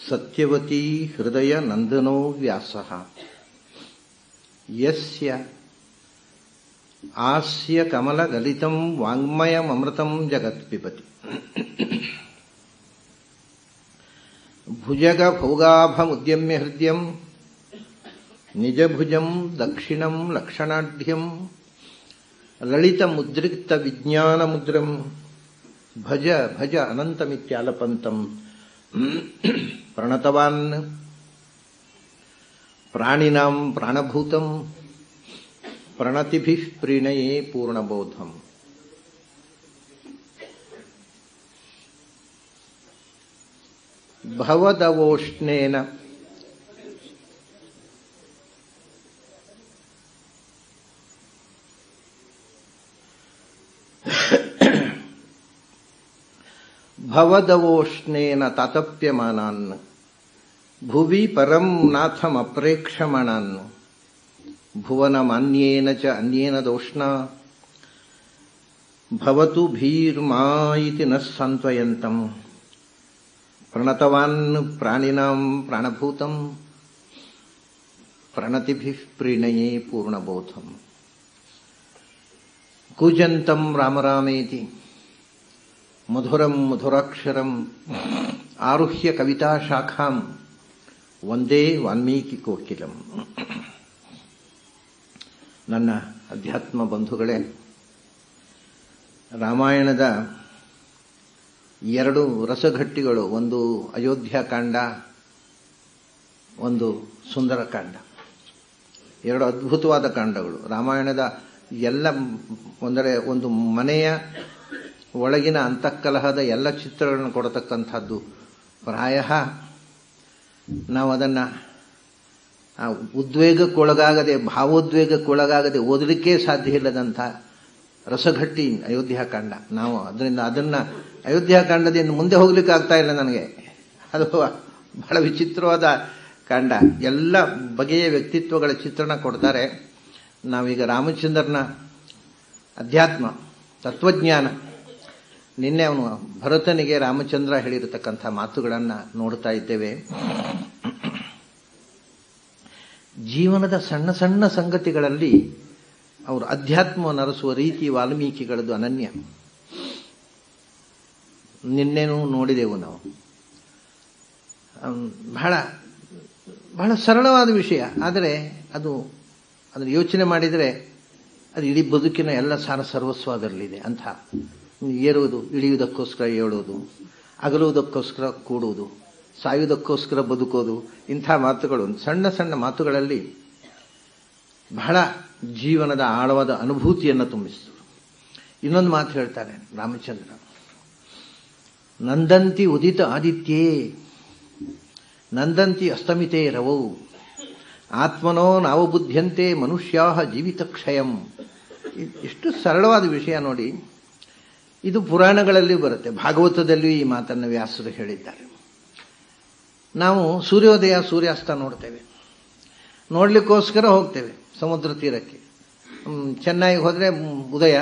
ಸತ್ಯವತೀ ಹೃದಯ ನಂದನೋ ವ್ಯಾಸ ಯಸ್ಯ ಆಸ್ಯ ಕಮಲಗಲಿತಂ ವಾಂಗ್ಮಯಮೃತಂ ಜಗತ್ ಪಿಬತಿ ಭುಜಗ ಭೋಗಾಭಮುದ್ಯಮ್ಯ ಹೃದಯಂ ನಿಜಭುಜಂ ದಕ್ಷಿಣಂ ಲಕ್ಷಣಾಢ್ಯಂ ಲಲಿತ ಮುದ್ರಿಕ್ತ ವಿಜ್ಞಾನ ಮುದ್ರಂ ಭಜ ಭಜ ಅನಂತಮಿತ್ಯಾಲಪಂತಂ ಪ್ರಣತವಾನ್ ಪ್ರಾಣಿನಾಂ ಪ್ರಾಣಭೂತಂ ಪ್ರಣತಿಭಿಃ ಪ್ರೀಣಯೇ ಪೂರ್ಣಬೋಧಂ ಭವದವೋಷ್ಣೇನ ಭವದವೋಷ್ಣೇನ ತಾತಪ್ಯಮಾನಾನ್ ಭುವಿ ಪರಂ ನಾಥಮಪ್ರೇಕ್ಷಮಾಣಾನ್ ಭುವನಮಾನ್ಯೇನ ಚ ಅನ್ಯೇನ ದೋಷ್ಣ ಭವತು ಭೀರ್ಮಾ ಇತಿ ನ ಸಾಂತ್ವಯಂತಂ ಪ್ರಣತವಾನ್ ಪ್ರಾಣಿನಾಂ ಪ್ರಾಣಭೂತಂ ಪ್ರಣತಿಭಿಃ ಪ್ರೀಣಯೇ ಪೂರ್ಣಬೋಧಂ ಕೂಜಂತಂ ರಾಮರಾಮೇತಿ ಮಧುರಂ ಮಧುರಾಕ್ಷರಂ ಆರುಹ್ಯ ಕವಿತಾ ಶಾಖಾಂ ಒಂದೇ ವಾಲ್ಮೀಕಿ ಕೋಕಿಲಂ ನನ್ನ ಅಧ್ಯಾತ್ಮ ಬಂಧುಗಳೇ ರಾಮಾಯಣದ ಎರಡು ರಸಘಟ್ಟಿಗಳು ಒಂದು ಅಯೋಧ್ಯಾಕಾಂಡ ಒಂದು ಸುಂದರಕಾಂಡ ಎರಡು ಅದ್ಭುತವಾದ ಕಾಂಡಗಳು ರಾಮಾಯಣದ ಎಲ್ಲ ಅಂದರೆ ಒಂದು ಮನೆಯ ಒಳಗಿನ ಅಂತಃಕಲಹದ ಎಲ್ಲ ಚಿತ್ರಗಳನ್ನು ಕೊಡತಕ್ಕಂಥದ್ದು ಪ್ರಾಯ ನಾವು ಅದನ್ನು ಉದ್ವೇಗಕ್ಕೊಳಗಾಗದೆ ಭಾವೋದ್ವೇಗಕ್ಕೊಳಗಾಗದೆ ಓದಲಿಕ್ಕೆ ಸಾಧ್ಯ ಇಲ್ಲದಂಥ ರಸಘಟ್ಟಿ ಅಯೋಧ್ಯಾಕಾಂಡ ನಾವು ಅದರಿಂದ ಅದನ್ನು ಅಯೋಧ್ಯಾಕಾಂಡದಿಂದ ಮುಂದೆ ಹೋಗ್ಲಿಕ್ಕೆ ಆಗ್ತಾ ಇಲ್ಲ ನನಗೆ ಅದು ಬಹಳ ವಿಚಿತ್ರವಾದ ಕಾಂಡ ಎಲ್ಲ ಬಗೆಯ ವ್ಯಕ್ತಿತ್ವಗಳ ಚಿತ್ರಣ ಕೊಡ್ತಾರೆ ನಾವೀಗ ರಾಮಚಂದ್ರನ ಅಧ್ಯಾತ್ಮ ತತ್ವಜ್ಞಾನ ನಿನ್ನೆ ಅವನು ಭರತನಿಗೆ ರಾಮಚಂದ್ರ ಹೇಳಿರತಕ್ಕಂಥ ಮಾತುಗಳನ್ನು ನೋಡ್ತಾ ಇದ್ದೇವೆ ಜೀವನದ ಸಣ್ಣ ಸಣ್ಣ ಸಂಗತಿಗಳಲ್ಲಿ ಅವರು ಅಧ್ಯಾತ್ಮವನ್ನು ಅರಸುವ ರೀತಿ ವಾಲ್ಮೀಕಿಗಳದ್ದು ಅನನ್ಯ ನಿನ್ನೆನೂ ನೋಡಿದೆವು ನಾವು ಬಹಳ ಬಹಳ ಸರಳವಾದ ವಿಷಯ ಆದರೆ ಅದು ಅದನ್ನು ಯೋಚನೆ ಮಾಡಿದರೆ ಅದು ಇಡೀ ಬದುಕಿನ ಎಲ್ಲ ಸಾರ ಸರ್ವಸ್ವ ಅದರಲ್ಲಿದೆ ಅಂಥ ಏರುವುದು ಇಳಿಯುವುದಕ್ಕೋಸ್ಕರ ಏಳುವುದು ಅಗಲುವುದಕ್ಕೋಸ್ಕರ ಕೂಡುವುದು ಸಾಯುವುದಕ್ಕೋಸ್ಕರ ಬದುಕೋದು ಇಂಥ ಮಾತುಗಳು ಸಣ್ಣ ಸಣ್ಣ ಮಾತುಗಳಲ್ಲಿ ಬಹಳ ಜೀವನದ ಆಳವಾದ ಅನುಭೂತಿಯನ್ನು ತುಂಬಿಸಿದರು ಇನ್ನೊಂದು ಮಾತು ಹೇಳ್ತಾರೆ ರಾಮಚಂದ್ರ ನಂದಂತಿ ಉದಿತ ಆದಿತ್ಯೇ ನಂದಂತಿ ಅಸ್ತಮಿತೆ ರವೌ ಆತ್ಮನೋ ನಾವು ಬುದ್ಧಿಯಂತೆ ಮನುಷ್ಯಾ ಜೀವಿತ ಕ್ಷಯಂ ಎಷ್ಟು ಸರಳವಾದ ವಿಷಯ ನೋಡಿ ಇದು ಪುರಾಣಗಳಲ್ಲಿ ಬರುತ್ತೆ ಭಾಗವತದಲ್ಲಿಯೂ ಈ ಮಾತನ್ನು ವ್ಯಾಸರು ಹೇಳಿದ್ದಾರೆ ನಾವು ಸೂರ್ಯೋದಯ ಸೂರ್ಯಾಸ್ತ ನೋಡ್ತೇವೆ ನೋಡ್ಲಿಕ್ಕೋಸ್ಕರ ಹೋಗ್ತೇವೆ ಸಮುದ್ರ ತೀರಕ್ಕೆ ಚೆನ್ನಾಗಿ ಹೋದರೆ ಉದಯ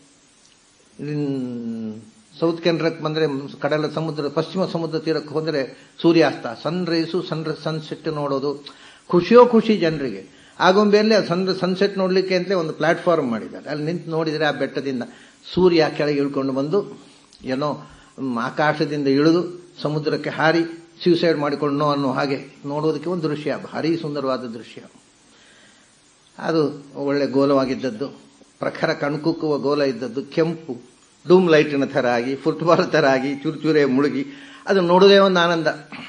ಸೌತ್ ಕೆನರಕ್ಕೆ ಬಂದರೆ ಕಡಲ ಸಮುದ್ರ ಪಶ್ಚಿಮ ಸಮುದ್ರ ತೀರಕ್ಕೆ ಹೋದರೆ ಸೂರ್ಯಾಸ್ತ ಸನ್ ರೈಸು ಸನ್ ಸನ್ಸೆಟ್ ನೋಡೋದು ಖುಷಿಯೋ ಖುಷಿ ಜನರಿಗೆ ಆಗೊಂಬೆಯಲ್ಲಿ ಸನ್ ಸನ್ಸೆಟ್ ನೋಡಲಿಕ್ಕೆ ಅಂತಲೇ ಒಂದು ಪ್ಲಾಟ್ಫಾರ್ಮ್ ಮಾಡಿದ್ದಾರೆ ಅಲ್ಲಿ ನಿಂತು ನೋಡಿದರೆ ಆ ಬೆಟ್ಟದಿಂದ ಸೂರ್ಯ ಕೆಳಗೆ ಇಳ್ಕೊಂಡು ಬಂದು ಏನೋ ಆಕಾಶದಿಂದ ಇಳಿದು ಸಮುದ್ರಕ್ಕೆ ಹಾರಿ ಸ್ಯೂಸೈಡ್ ಮಾಡಿಕೊಂಡು ಅನ್ನೋ ಹಾಗೆ ನೋಡೋದಕ್ಕೆ ಒಂದು ದೃಶ್ಯ ಭಾರಿ ಸುಂದರವಾದ ದೃಶ್ಯ ಅದು ಒಳ್ಳೆ ಗೋಲವಾಗಿದ್ದದ್ದು ಪ್ರಖರ ಕಣ್ಕುಕ್ಕುವ ಗೋಲ ಇದ್ದದ್ದು ಕೆಂಪು ಡೂಮ್ ಲೈಟಿನ ಥರ ಆಗಿ ಫುಟ್ಬಾಲ್ ಥರ ಆಗಿ ಚುರುಚುರೆ ಮುಳುಗಿ ಅದು ನೋಡೋದೇ ಒಂದು ಆನಂದ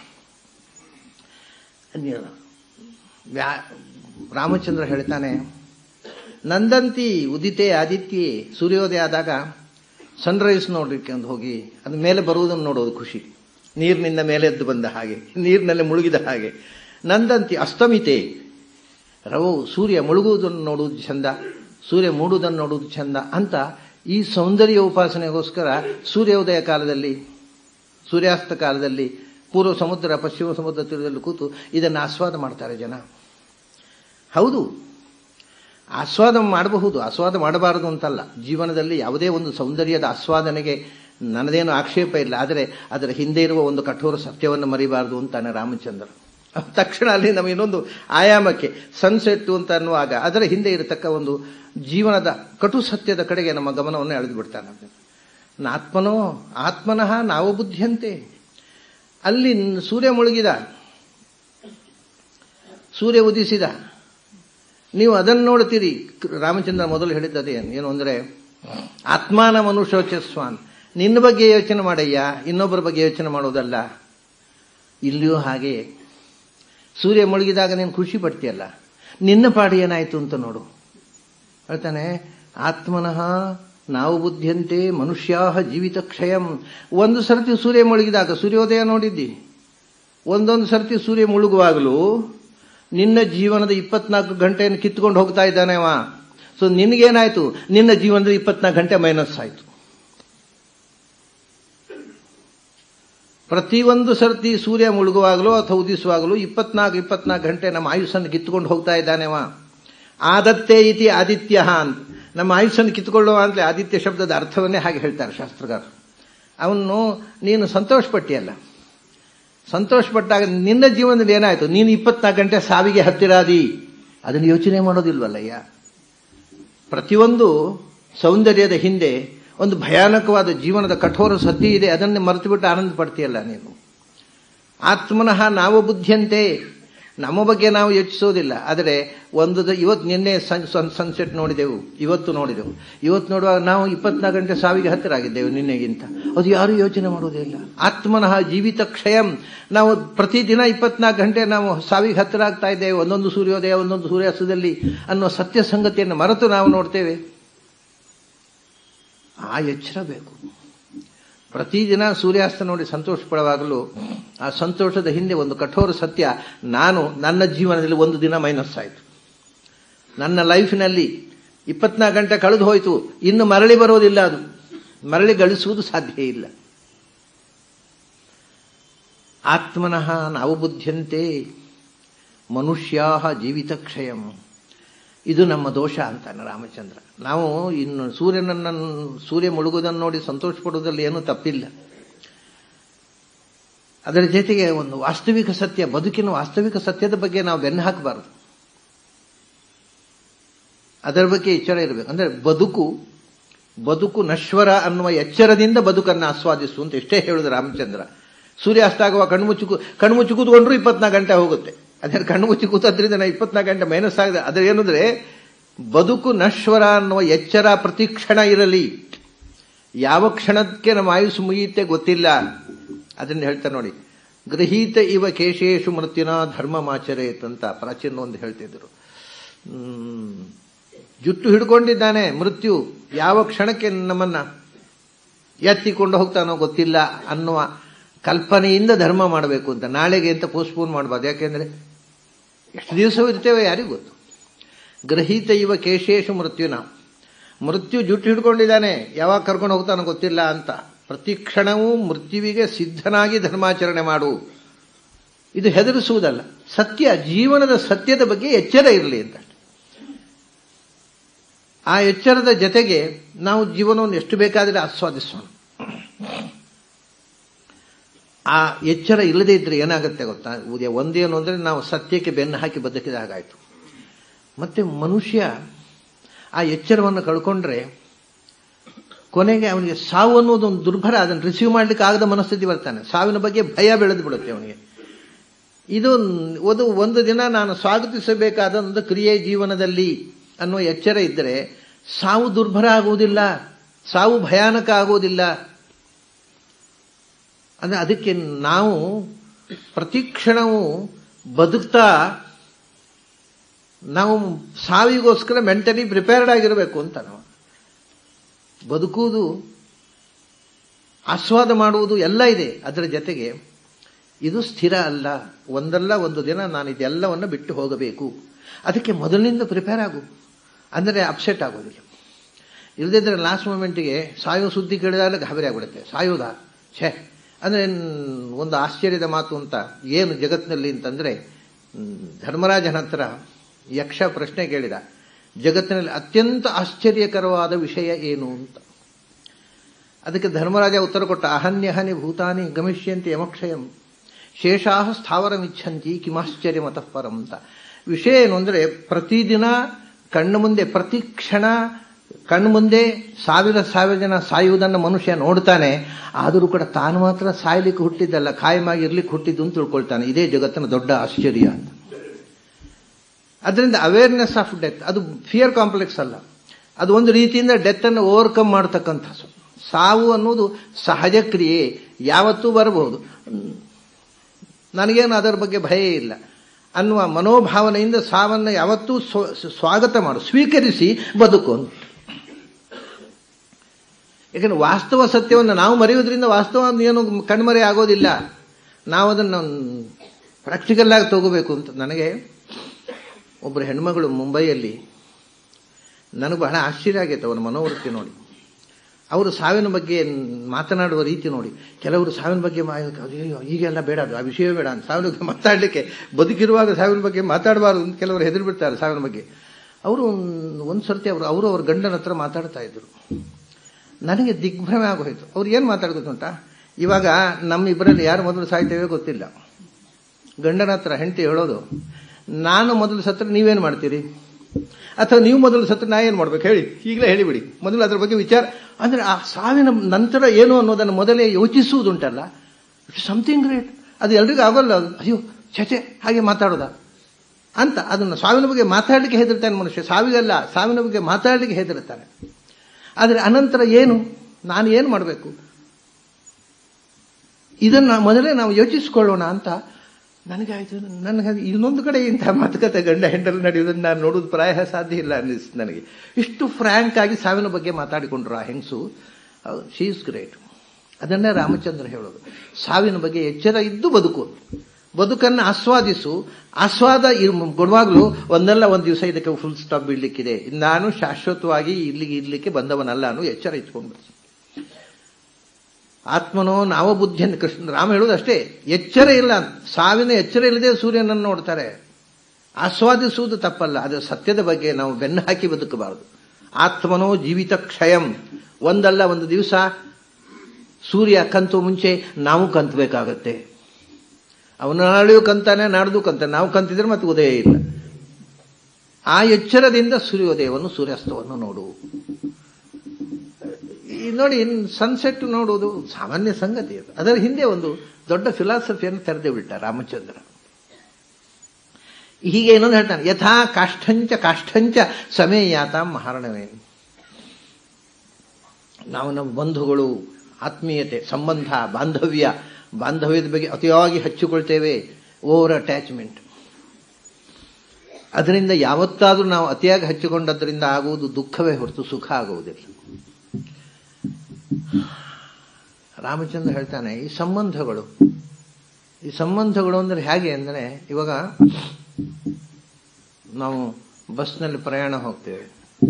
ರಾಮಚಂದ್ರ ಹೇಳ್ತಾನೆ ನಂದಂತಿ ಉದಿತೆ ಆದಿತ್ಯೆ ಸೂರ್ಯೋದಯ ಆದಾಗ ಸನ್ರೈಸ್ ನೋಡ್ಲಿಕ್ಕೆ ಒಂದು ಹೋಗಿ ಅದು ಮೇಲೆ ಬರುವುದನ್ನು ನೋಡೋದು ಖುಷಿ ನೀರಿನಿಂದ ಮೇಲೆ ಎದ್ದು ಬಂದ ಹಾಗೆ ನೀರಿನಲ್ಲಿ ಮುಳುಗಿದ ಹಾಗೆ ನಂದಂತಿ ಅಸ್ತಮಿತೆ ರವು ಸೂರ್ಯ ಮುಳುಗುವುದನ್ನು ನೋಡುವುದು ಚಂದ ಸೂರ್ಯ ಮೂಡುವುದನ್ನು ನೋಡುವುದು ಚಂದ ಅಂತ ಈ ಸೌಂದರ್ಯ ಉಪಾಸನೆಗೋಸ್ಕರ ಸೂರ್ಯೋದಯ ಕಾಲದಲ್ಲಿ ಸೂರ್ಯಾಸ್ತ ಕಾಲದಲ್ಲಿ ಪೂರ್ವ ಸಮುದ್ರ ಪಶ್ಚಿಮ ಸಮುದ್ರ ತೀರದಲ್ಲಿ ಕೂತು ಇದನ್ನು ಆಸ್ವಾದ ಮಾಡ್ತಾರೆ ಜನ ಹೌದು ಆಸ್ವಾದ ಮಾಡಬಹುದು ಆಸ್ವಾದ ಮಾಡಬಾರದು ಅಂತಲ್ಲ ಜೀವನದಲ್ಲಿ ಯಾವುದೇ ಒಂದು ಸೌಂದರ್ಯದ ಆಸ್ವಾದನೆಗೆ ನನ್ನದೇನು ಆಕ್ಷೇಪ ಇಲ್ಲ ಆದರೆ ಅದರ ಹಿಂದೆ ಇರುವ ಒಂದು ಕಠೋರ ಸತ್ಯವನ್ನು ಮರಿಬಾರದು ಅಂತಾನೆ ರಾಮಚಂದ್ರ ತಕ್ಷಣ ಅಲ್ಲಿ ನಮ್ಮ ಇನ್ನೊಂದು ಆಯಾಮಕ್ಕೆ ಸನ್ಸೆಟ್ ಅಂತ ಅನ್ನುವಾಗ ಅದರ ಹಿಂದೆ ಇರತಕ್ಕ ಒಂದು ಜೀವನದ ಕಟು ಸತ್ಯದ ಕಡೆಗೆ ನಮ್ಮ ಗಮನವನ್ನು ಎಳೆದು ಬಿಡ್ತಾನೆ ಆತ್ಮನೋ ಆತ್ಮನಃ ನಾವು ಬುದ್ಧಿಯಂತೆ ಅಲ್ಲಿ ಸೂರ್ಯ ಮುಳುಗಿದ ಸೂರ್ಯ ಉದಿಸಿದ ನೀವು ಅದನ್ನು ನೋಡ್ತೀರಿ ರಾಮಚಂದ್ರ ಮೊದಲು ಹೇಳಿದ್ದದೇ ಏನು ಅಂದರೆ ಆತ್ಮಾನ ಮನುಷ್ಯೋಚಸ್ವಾನ್ ನಿನ್ನ ಬಗ್ಗೆ ಯೋಚನೆ ಮಾಡಯ್ಯ ಇನ್ನೊಬ್ಬರ ಬಗ್ಗೆ ಯೋಚನೆ ಮಾಡೋದಲ್ಲ ಇಲ್ಲಿಯೂ ಹಾಗೆ ಸೂರ್ಯ ಮುಳುಗಿದಾಗ ನೀನು ಖುಷಿ ಪಡ್ತೀಯಲ್ಲ ನಿನ್ನ ಪಾಡು ಏನಾಯ್ತು ಅಂತ ನೋಡು ಹೇಳ್ತಾನೆ ಆತ್ಮನಃ ನಾವು ಬುದ್ಧಿಯಂತೆ ಮನುಷ್ಯಾಹ ಜೀವಿತ ಕ್ಷಯಂ ಒಂದು ಸರ್ತಿ ಸೂರ್ಯ ಮುಳುಗಿದಾಗ ಸೂರ್ಯೋದಯ ನೋಡಿದ್ದಿ ಒಂದೊಂದು ಸರ್ತಿ ಸೂರ್ಯ ಮುಳುಗುವಾಗಲೂ ನಿನ್ನ ಜೀವನದ ಇಪ್ಪತ್ನಾಲ್ಕು ಗಂಟೆಯನ್ನು ಕಿತ್ಕೊಂಡು ಹೋಗ್ತಾ ಇದ್ದಾನೆ ಅವ ಸೊ ನಿನಗೇನಾಯ್ತು ನಿನ್ನ ಜೀವನದ ಇಪ್ಪತ್ನಾಲ್ಕು ಗಂಟೆ ಮೈನಸ್ ಆಯ್ತು ಪ್ರತಿಯೊಂದು ಸರ್ತಿ ಸೂರ್ಯ ಮುಳುಗುವಾಗಲೂ ಅಥವಾ ಉದಿಸುವಾಗಲೂ ಇಪ್ಪತ್ನಾಲ್ಕು ಇಪ್ಪತ್ನಾಲ್ಕು ಗಂಟೆ ನಮ್ಮ ಆಯುಷನ್ನು ಕಿತ್ತುಕೊಂಡು ಹೋಗ್ತಾ ಇದ್ದಾನೆವ ಆದತ್ತೇ ಇತಿ ಆದಿತ್ಯ ಅಂತ ನಮ್ಮ ಆಯುಷನ್ನು ಕಿತ್ತುಕೊಳ್ಳುವ ಅಂತಲೇ ಆದಿತ್ಯ ಶಬ್ದದ ಅರ್ಥವನ್ನೇ ಹಾಗೆ ಹೇಳ್ತಾರೆ ಶಾಸ್ತ್ರಗಾರರು ಅವನು ನೀನು ಸಂತೋಷಪಟ್ಟಿಯಲ್ಲ ಸಂತೋಷಪಟ್ಟಾಗ ನಿನ್ನ ಜೀವನದಲ್ಲಿ ಏನಾಯ್ತು ನೀನು ಇಪ್ಪತ್ನಾಲ್ಕು ಗಂಟೆ ಸಾವಿಗೆ ಹತ್ತಿರಾದಿ ಅದನ್ನು ಯೋಚನೆ ಮಾಡೋದಿಲ್ವಲ್ಲಯ್ಯ ಪ್ರತಿಯೊಂದು ಸೌಂದರ್ಯದ ಹಿಂದೆ ಒಂದು ಭಯಾನಕವಾದ ಜೀವನದ ಕಠೋರ ಸತ್ಯ ಇದೆ ಅದನ್ನೇ ಮರೆತು ಬಿಟ್ಟು ಆನಂದ ಪಡ್ತೀಯಲ್ಲ ನೀನು ಆತ್ಮನಃ ನಾವು ಬುದ್ಧಿಯಂತೆ ನಮ್ಮ ಬಗ್ಗೆ ನಾವು ಯೋಚಿಸೋದಿಲ್ಲ ಆದರೆ ಒಂದು ಇವತ್ತು ನಿನ್ನೆ ಸನ್ಸೆಟ್ ನೋಡಿದೆವು ಇವತ್ತು ನೋಡಿದೆವು ಇವತ್ತು ನೋಡುವಾಗ ನಾವು ಇಪ್ಪತ್ನಾಲ್ಕು ಗಂಟೆ ಸಾವಿಗೆ ಹತ್ತಿರ ಆಗಿದ್ದೆವು ನಿನ್ನೆಗಿಂತ ಅದು ಯಾರು ಯೋಚನೆ ಮಾಡೋದಿಲ್ಲ ಆತ್ಮನಃ ಜೀವಿತ ಕ್ಷಯಂ ನಾವು ಪ್ರತಿದಿನ ಇಪ್ಪತ್ನಾಲ್ಕು ಗಂಟೆ ನಾವು ಸಾವಿಗೆ ಹತ್ತಿರ ಆಗ್ತಾ ಇದ್ದೇವೆ ಒಂದೊಂದು ಸೂರ್ಯೋದಯ ಒಂದೊಂದು ಸೂರ್ಯಾಸ್ತದಲ್ಲಿ ಅನ್ನೋ ಸತ್ಯ ಸಂಗತಿಯನ್ನು ಮರೆತು ನಾವು ನೋಡ್ತೇವೆ ಆ ಎಚ್ಚರ ಬೇಕು ಪ್ರತಿದಿನ ಸೂರ್ಯಾಸ್ತ ನೋಡಿ ಸಂತೋಷ ಪಡುವಾಗಲೂ ಆ ಸಂತೋಷದ ಹಿಂದೆ ಒಂದು ಕಠೋರ ಸತ್ಯ ನಾನು ನನ್ನ ಜೀವನದಲ್ಲಿ ಒಂದು ದಿನ ಮೈನಸ್ ಆಯಿತು ನನ್ನ ಲೈಫಿನಲ್ಲಿ ಇಪ್ಪತ್ನಾಲ್ಕು ಗಂಟೆ ಕಳೆದು ಹೋಯಿತು ಇನ್ನು ಮರಳಿ ಬರೋದಿಲ್ಲ ಅದು ಮರಳಿ ಗಳಿಸುವುದು ಸಾಧ್ಯ ಇಲ್ಲ ಆತ್ಮನಃ ನಾವು ಬುದ್ಧಿಯಂತೆ ಮನುಷ್ಯಾ ಜೀವಿತ ಕ್ಷಯಂ ಇದು ನಮ್ಮ ದೋಷ ಅಂತಾನೆ ರಾಮಚಂದ್ರ ನಾವು ಇನ್ನು ಸೂರ್ಯನನ್ನು ಸೂರ್ಯ ಮುಳುಗುವುದನ್ನು ನೋಡಿ ಸಂತೋಷ ಪಡುವುದರಲ್ಲಿ ಏನೂ ತಪ್ಪಿಲ್ಲ ಅದರ ಜೊತೆಗೆ ಒಂದು ವಾಸ್ತವಿಕ ಸತ್ಯ ಬದುಕಿನ ವಾಸ್ತವಿಕ ಸತ್ಯದ ಬಗ್ಗೆ ನಾವು ಬೆನ್ನು ಹಾಕಬಾರದು ಅದರ ಬಗ್ಗೆ ಎಚ್ಚರ ಇರಬೇಕು ಅಂದ್ರೆ ಬದುಕು ಬದುಕು ನಶ್ವರ ಅನ್ನುವ ಎಚ್ಚರದಿಂದ ಬದುಕನ್ನು ಆಸ್ವಾದಿಸು ಅಂತ ಎಷ್ಟೇ ಹೇಳುದು ರಾಮಚಂದ್ರ ಸೂರ್ಯಾಸ್ತ ಆಗುವ ಕಣ್ಮುಚ್ಚು ಕಣ್ಮುಚ್ಚು ಕೂತ್ಕೊಂಡ್ರು ಇಪ್ಪತ್ನಾಲ್ಕು ಗಂಟೆ ಹೋಗುತ್ತೆ ಅದೇ ಕಣ್ಣು ಮುಚ್ಚಿ ಕೂತದ್ರಿಂದ ನಾ ಇಪ್ಪತ್ನಾಲ್ಕು ಗಂಟೆ ಮೈನಸ್ ಆಗಿದೆ ಅದ್ರ ಏನಂದ್ರೆ ಬದುಕು ನಶ್ವರ ಅನ್ನುವ ಎಚ್ಚರ ಪ್ರತಿಕ್ಷಣ ಇರಲಿ ಯಾವ ಕ್ಷಣಕ್ಕೆ ನಮ್ಮ ಆಯುಷ್ ಮುಗಿಯುತ್ತೆ ಗೊತ್ತಿಲ್ಲ ಅದನ್ನ ಹೇಳ್ತಾರೆ ನೋಡಿ ಗೃಹೀತ ಇವ ಕೇಶೇಶು ಮೃತ್ಯುನ ಧರ್ಮಮಾಚರೇತ್ ಅಂತ ಪ್ರಾಚೀನ ಒಂದು ಹೇಳ್ತಿದ್ರು ಹ್ಮ್ ಜುಟ್ಟು ಹಿಡ್ಕೊಂಡಿದ್ದಾನೆ ಮೃತ್ಯು ಯಾವ ಕ್ಷಣಕ್ಕೆ ನಮ್ಮನ್ನ ಎತ್ತಿಕೊಂಡು ಹೋಗ್ತಾನೋ ಗೊತ್ತಿಲ್ಲ ಅನ್ನುವ ಕಲ್ಪನೆಯಿಂದ ಧರ್ಮ ಮಾಡಬೇಕು ಅಂತ ನಾಳೆಗೆ ಅಂತ ಪೋಸ್ಟ್ಪೋನ್ ಮಾಡಬಾರ್ದು ಯಾಕೆಂದ್ರೆ ಎಷ್ಟು ದಿವಸ ಇರ್ತೇವೆ ಯಾರಿಗೂ ಗೊತ್ತು ಗ್ರಹೀತ ಇವ ಕೇಶೇಶು ಮೃತ್ಯುನ ಮೃತ್ಯು ಜುಟ್ಟು ಹಿಡ್ಕೊಂಡಿದ್ದಾನೆ ಯಾವಾಗ ಕರ್ಕೊಂಡು ಹೋಗ್ತಾನೋ ಗೊತ್ತಿಲ್ಲ ಅಂತ ಪ್ರತಿ ಕ್ಷಣವೂ ಮೃತ್ಯುವಿಗೆ ಸಿದ್ಧನಾಗಿ ಧರ್ಮಾಚರಣೆ ಮಾಡು ಇದು ಹೆದರಿಸುವುದಲ್ಲ ಸತ್ಯ ಜೀವನದ ಸತ್ಯದ ಬಗ್ಗೆ ಎಚ್ಚರ ಇರಲಿ ಅಂತ ಆ ಎಚ್ಚರದ ಜೊತೆಗೆ ನಾವು ಜೀವನವನ್ನು ಎಷ್ಟು ಬೇಕಾದರೆ ಆಸ್ವಾದಿಸೋಣ ಆ ಎಚ್ಚರ ಇಲ್ಲದೇ ಇದ್ರೆ ಏನಾಗುತ್ತೆ ಗೊತ್ತಾ ಒಂದೇನು ಅಂದ್ರೆ ನಾವು ಸತ್ಯಕ್ಕೆ ಬೆನ್ನು ಹಾಕಿ ಬದುಕಿದ ಹಾಗಾಯ್ತು ಮತ್ತೆ ಮನುಷ್ಯ ಆ ಎಚ್ಚರವನ್ನು ಕಳ್ಕೊಂಡ್ರೆ ಕೊನೆಗೆ ಅವನಿಗೆ ಸಾವು ಅನ್ನೋದು ಒಂದು ದುರ್ಭರ ಅದನ್ನು ರಿಸೀವ್ ಮಾಡ್ಲಿಕ್ಕೆ ಆಗದ ಮನಸ್ಥಿತಿ ಬರ್ತಾನೆ ಸಾವಿನ ಬಗ್ಗೆ ಭಯ ಬೆಳೆದು ಬಿಡುತ್ತೆ ಅವನಿಗೆ ಇದು ಒಂದು ಒಂದು ದಿನ ನಾನು ಸ್ವಾಗತಿಸಬೇಕಾದ ಒಂದು ಕ್ರಿಯೆ ಜೀವನದಲ್ಲಿ ಅನ್ನುವ ಎಚ್ಚರ ಇದ್ದರೆ ಸಾವು ದುರ್ಭರ ಆಗುವುದಿಲ್ಲ ಸಾವು ಭಯಾನಕ ಆಗುವುದಿಲ್ಲ ಅಂದ್ರೆ ಅದಕ್ಕೆ ನಾವು ಪ್ರತಿಕ್ಷಣವೂ ಬದುಕ್ತಾ ನಾವು ಸಾವಿಗೋಸ್ಕರ ಮೆಂಟಲಿ ಪ್ರಿಪೇರ್ಡ್ ಆಗಿರಬೇಕು ಅಂತ ನಾವು ಬದುಕುವುದು ಆಸ್ವಾದ ಮಾಡುವುದು ಎಲ್ಲ ಇದೆ ಅದರ ಜೊತೆಗೆ ಇದು ಸ್ಥಿರ ಅಲ್ಲ ಒಂದಲ್ಲ ಒಂದು ದಿನ ನಾನು ಇದೆಲ್ಲವನ್ನು ಬಿಟ್ಟು ಹೋಗಬೇಕು ಅದಕ್ಕೆ ಮೊದಲಿನಿಂದ ಪ್ರಿಪೇರ್ ಆಗು ಅಂದರೆ ಅಪ್ಸೆಟ್ ಆಗೋದಿಲ್ಲ ಇಲ್ಲದಿದ್ದರೆ ಲಾಸ್ಟ್ ಮೂಮೆಂಟಿಗೆ ಸಾಯೋ ಸುದ್ದಿ ಕೇಳಿದಾಗ ಗಾಬರಿ ಆಗ್ಬಿಡುತ್ತೆ ಸಾಯೋದಾ ಛೇ ಅಂದರೆ ಒಂದು ಆಶ್ಚರ್ಯದ ಮಾತು ಅಂತ ಏನು ಜಗತ್ತಿನಲ್ಲಿ ಅಂತಂದರೆ ಧರ್ಮರಾಜನ ಹತ್ರ ಯಕ್ಷ ಪ್ರಶ್ನೆ ಕೇಳಿದ ಜಗತ್ತಿನಲ್ಲಿ ಅತ್ಯಂತ ಆಶ್ಚರ್ಯಕರವಾದ ವಿಷಯ ಏನು ಅಂತ ಅದಕ್ಕೆ ಧರ್ಮರಾಜ ಉತ್ತರ ಕೊಟ್ಟ ಅಹನ್ಯಹನಿ ಭೂತಾನಿ ಗಮಿಷ್ಯಂತಿ ಯಮಕ್ಷಯಂ ಶೇಷಾಹ ಸ್ಥಾವರಮಿಚ್ಛಂತಿ ಕಿಮಾಶ್ಚರ್ಯ ಮತಃ ಪರಂ ಅಂತ ವಿಷಯ ಏನು ಅಂದರೆ ಪ್ರತಿದಿನ ಕಣ್ಣು ಮುಂದೆ ಪ್ರತಿ ಕ್ಷಣ ಕಣ್ಣು ಮುಂದೆ ಸಾವಿರ ಸಾವಿರ ಜನ ಸಾಯುವುದನ್ನು ಮನುಷ್ಯ ನೋಡ್ತಾನೆ ಆದರೂ ಕೂಡ ತಾನು ಮಾತ್ರ ಸಾಯ್ಲಿಕ್ಕೆ ಹುಟ್ಟಿದ್ದಲ್ಲ ಕಾಯಮಾಗಿ ಇರ್ಲಿಕ್ಕೆ ಹುಟ್ಟಿದ್ದು ಅಂತ ತಿಳ್ಕೊಳ್ತಾನೆ ಇದೇ ಜಗತ್ತಿನ ದೊಡ್ಡ ಆಶ್ಚರ್ಯ ಅಂತ ಅದರಿಂದ ಅವೇರ್ನೆಸ್ ಆಫ್ ಡೆತ್ ಅದು ಫಿಯರ್ ಕಾಂಪ್ಲೆಕ್ಸ್ ಅಲ್ಲ ಅದು ಒಂದು ರೀತಿಯಿಂದ ಡೆತ್ ಅನ್ನು ಓವರ್ಕಮ್ ಮಾಡತಕ್ಕಂಥ ಸಾವು ಅನ್ನೋದು ಸಹಜ ಕ್ರಿಯೆ ಯಾವತ್ತೂ ಬರಬಹುದು ನನಗೇನು ಅದರ ಬಗ್ಗೆ ಭಯ ಇಲ್ಲ ಅನ್ನುವ ಮನೋಭಾವನೆಯಿಂದ ಸಾವನ್ನು ಯಾವತ್ತೂ ಸ್ವಾಗತ ಮಾಡು ಸ್ವೀಕರಿಸಿ ಬದುಕು ಯಾಕಂದ್ರೆ ವಾಸ್ತವ ಸತ್ಯವನ್ನು ನಾವು ಮರೆಯುವುದರಿಂದ ವಾಸ್ತವ ಏನು ಕಣ್ಮರೆ ಆಗೋದಿಲ್ಲ ನಾವು ಅದನ್ನು ಪ್ರಾಕ್ಟಿಕಲ್ ಆಗಿ ತಗೋಬೇಕು ಅಂತ ನನಗೆ ಒಬ್ಬರು ಹೆಣ್ಮಗಳು ಮುಂಬೈಯಲ್ಲಿ ನನಗೆ ಬಹಳ ಆಶ್ಚರ್ಯ ಆಗೈತೆ ಅವನ ಮನೋವೃತ್ತಿ ನೋಡಿ ಅವರು ಸಾವಿನ ಬಗ್ಗೆ ಮಾತನಾಡುವ ರೀತಿ ನೋಡಿ ಕೆಲವರು ಸಾವಿನ ಬಗ್ಗೆ ಈಗೆಲ್ಲ ಬೇಡ ಅದು ಆ ವಿಷಯವೇ ಬೇಡ ಅಂತ ಸಾವಿನ ಬಗ್ಗೆ ಮಾತಾಡಲಿಕ್ಕೆ ಬದುಕಿರುವಾಗ ಸಾವಿನ ಬಗ್ಗೆ ಮಾತಾಡಬಾರ್ದು ಅಂತ ಕೆಲವರು ಹೆದರು ಬಿಡ್ತಾರೆ ಸಾವಿನ ಬಗ್ಗೆ ಅವರು ಒಂದು ಸರ್ತಿ ಅವರು ಅವರು ಅವ್ರ ಗಂಡನ ಹತ್ರ ಮಾತಾಡ್ತಾ ಇದ್ರು ನನಗೆ ದಿಗ್ಭ್ರಮೆ ಆಗೋಯ್ತು ಅವ್ರು ಏನು ಮಾತಾಡೋದು ಉಂಟಾ ಇವಾಗ ನಮ್ಮಿಬ್ಬರಲ್ಲಿ ಯಾರು ಮೊದಲು ಸಾಯ್ತೇವೆ ಗೊತ್ತಿಲ್ಲ ಗಂಡನ ಹತ್ರ ಹೆಂಡತಿ ಹೇಳೋದು ನಾನು ಮೊದಲು ಸತ್ರ ನೀವೇನು ಮಾಡ್ತೀರಿ ಅಥವಾ ನೀವು ಮೊದಲು ಸತ್ರ ನಾ ಏನು ಮಾಡ್ಬೇಕು ಹೇಳಿ ಈಗಲೇ ಹೇಳಿಬಿಡಿ ಮೊದಲು ಅದ್ರ ಬಗ್ಗೆ ವಿಚಾರ ಅಂದರೆ ಆ ಸಾವಿನ ನಂತರ ಏನು ಅನ್ನೋದನ್ನು ಮೊದಲೇ ಯೋಚಿಸುವುದುಂಟಲ್ಲ ಇಟ್ಸ್ ಸಮಥಿಂಗ್ ಗ್ರೇಟ್ ಅದು ಎಲ್ರಿಗೂ ಆಗೋಲ್ಲ ಅದು ಅಯ್ಯೋ ಚಚೆ ಹಾಗೆ ಮಾತಾಡೋದ ಅಂತ ಅದನ್ನು ಸಾವಿನ ಬಗ್ಗೆ ಮಾತಾಡಲಿಕ್ಕೆ ಹೆದರ್ತಾನೆ ಮನುಷ್ಯ ಸಾವಿಗಲ್ಲ ಸಾವಿನ ಬಗ್ಗೆ ಮಾತಾಡಲಿಕ್ಕೆ ಹೆದರ್ತಾನೆ ಆದರೆ ಅನಂತರ ಏನು ನಾನು ಏನು ಮಾಡಬೇಕು ಇದನ್ನು ಮೊದಲೇ ನಾವು ಯೋಚಿಸಿಕೊಳ್ಳೋಣ ಅಂತ ನನಗಾಯ್ತು ನನಗೆ ಇನ್ನೊಂದು ಕಡೆ ಇಂಥ ಮಾತುಕತೆ ಗಂಡ ಹೆಂಡಲ್ಲಿ ನಡೆಯುವುದನ್ನು ನಾನು ನೋಡೋದು ಪ್ರಾಯ ಸಾಧ್ಯ ಇಲ್ಲ ಅನ್ನಿಸ್ತು ನನಗೆ ಇಷ್ಟು ಫ್ರ್ಯಾಂಕ್ ಆಗಿ ಸಾವಿನ ಬಗ್ಗೆ ಮಾತಾಡಿಕೊಂಡ್ರು ಆ ಹೆಂಗಸು ಶೀ ಇಸ್ ಗ್ರೇಟ್ ಅದನ್ನೇ ರಾಮಚಂದ್ರ ಹೇಳೋದು ಸಾವಿನ ಬಗ್ಗೆ ಎಚ್ಚರ ಇದ್ದು ಬದುಕು ಬದುಕನ್ನು ಆಸ್ವಾದಿಸು ಆಸ್ವಾದ ಕೊಡುವಾಗಲೂ ಒಂದಲ್ಲ ಒಂದು ದಿವಸ ಇದಕ್ಕೆ ಫುಲ್ ಸ್ಟಾಪ್ ಬೀಳ್ಲಿಕ್ಕಿದೆ ನಾನು ಶಾಶ್ವತವಾಗಿ ಇಲ್ಲಿಗೆ ಇರ್ಲಿಕ್ಕೆ ಬಂದವನಲ್ಲ ಅನ್ನೋ ಎಚ್ಚರ ಇಟ್ಕೊಂಡು ಆತ್ಮನೋ ನಾವ ಬುದ್ಧಿಯನ್ನು ಕೃಷ್ಣ ರಾಮ ಹೇಳುವುದು ಅಷ್ಟೇ ಎಚ್ಚರ ಇಲ್ಲ ಸಾವಿನ ಎಚ್ಚರ ಇಲ್ಲದೆ ಸೂರ್ಯನನ್ನು ನೋಡ್ತಾರೆ ಆಸ್ವಾದಿಸುವುದು ತಪ್ಪಲ್ಲ ಅದು ಸತ್ಯದ ಬಗ್ಗೆ ನಾವು ಬೆನ್ನು ಹಾಕಿ ಬದುಕಬಾರದು ಆತ್ಮನೋ ಜೀವಿತ ಕ್ಷಯಂ ಒಂದಲ್ಲ ಒಂದು ದಿವಸ ಸೂರ್ಯ ಕಂತು ಮುಂಚೆ ನಾವು ಕಂತಬೇಕಾಗತ್ತೆ ಅವನ ನಾಳೆಯೂ ಕಂತಾನೆ ನಾಡ್ದು ಕಂತಾನೆ ನಾವು ಕಂತಿದ್ರೆ ಮತ್ತೆ ಉದಯ ಇಲ್ಲ ಆ ಎಚ್ಚರದಿಂದ ಸೂರ್ಯೋದಯವನ್ನು ಸೂರ್ಯಾಸ್ತವನ್ನು ನೋಡು ನೋಡಿ ಸನ್ಸೆಟ್ ನೋಡುವುದು ಸಾಮಾನ್ಯ ಸಂಗತಿ ಅದು ಅದರ ಹಿಂದೆ ಒಂದು ದೊಡ್ಡ ಫಿಲಾಸಫಿಯನ್ನು ತೆರೆದೇ ಬಿಟ್ಟ ರಾಮಚಂದ್ರ ಹೀಗೆ ಇನ್ನೊಂದು ಹೇಳ್ತಾನೆ ಯಥಾ ಕಾಷ್ಠಂಚ ಕಾಷ್ಠಂಚ ಸಮಯಾತ ಮಹಾರಣವೇ ನಾವು ನಮ್ಮ ಬಂಧುಗಳು ಆತ್ಮೀಯತೆ ಸಂಬಂಧ ಬಾಂಧವ್ಯ ಬಾಂಧವ್ಯದ ಬಗ್ಗೆ ಅತಿಯಾಗಿ ಹಚ್ಚಿಕೊಳ್ತೇವೆ ಓವರ್ ಅಟ್ಯಾಚ್ಮೆಂಟ್ ಅದರಿಂದ ಯಾವತ್ತಾದರೂ ನಾವು ಅತಿಯಾಗಿ ಹಚ್ಚಿಕೊಂಡದ್ರಿಂದ ಆಗುವುದು ದುಃಖವೇ ಹೊರತು ಸುಖ ಆಗುವುದಿಲ್ಲ ರಾಮಚಂದ್ರ ಹೇಳ್ತಾನೆ ಈ ಸಂಬಂಧಗಳು ಈ ಸಂಬಂಧಗಳು ಅಂದರೆ ಹೇಗೆ ಅಂದರೆ ಇವಾಗ ನಾವು ಬಸ್ನಲ್ಲಿ ಪ್ರಯಾಣ ಹೋಗ್ತೇವೆ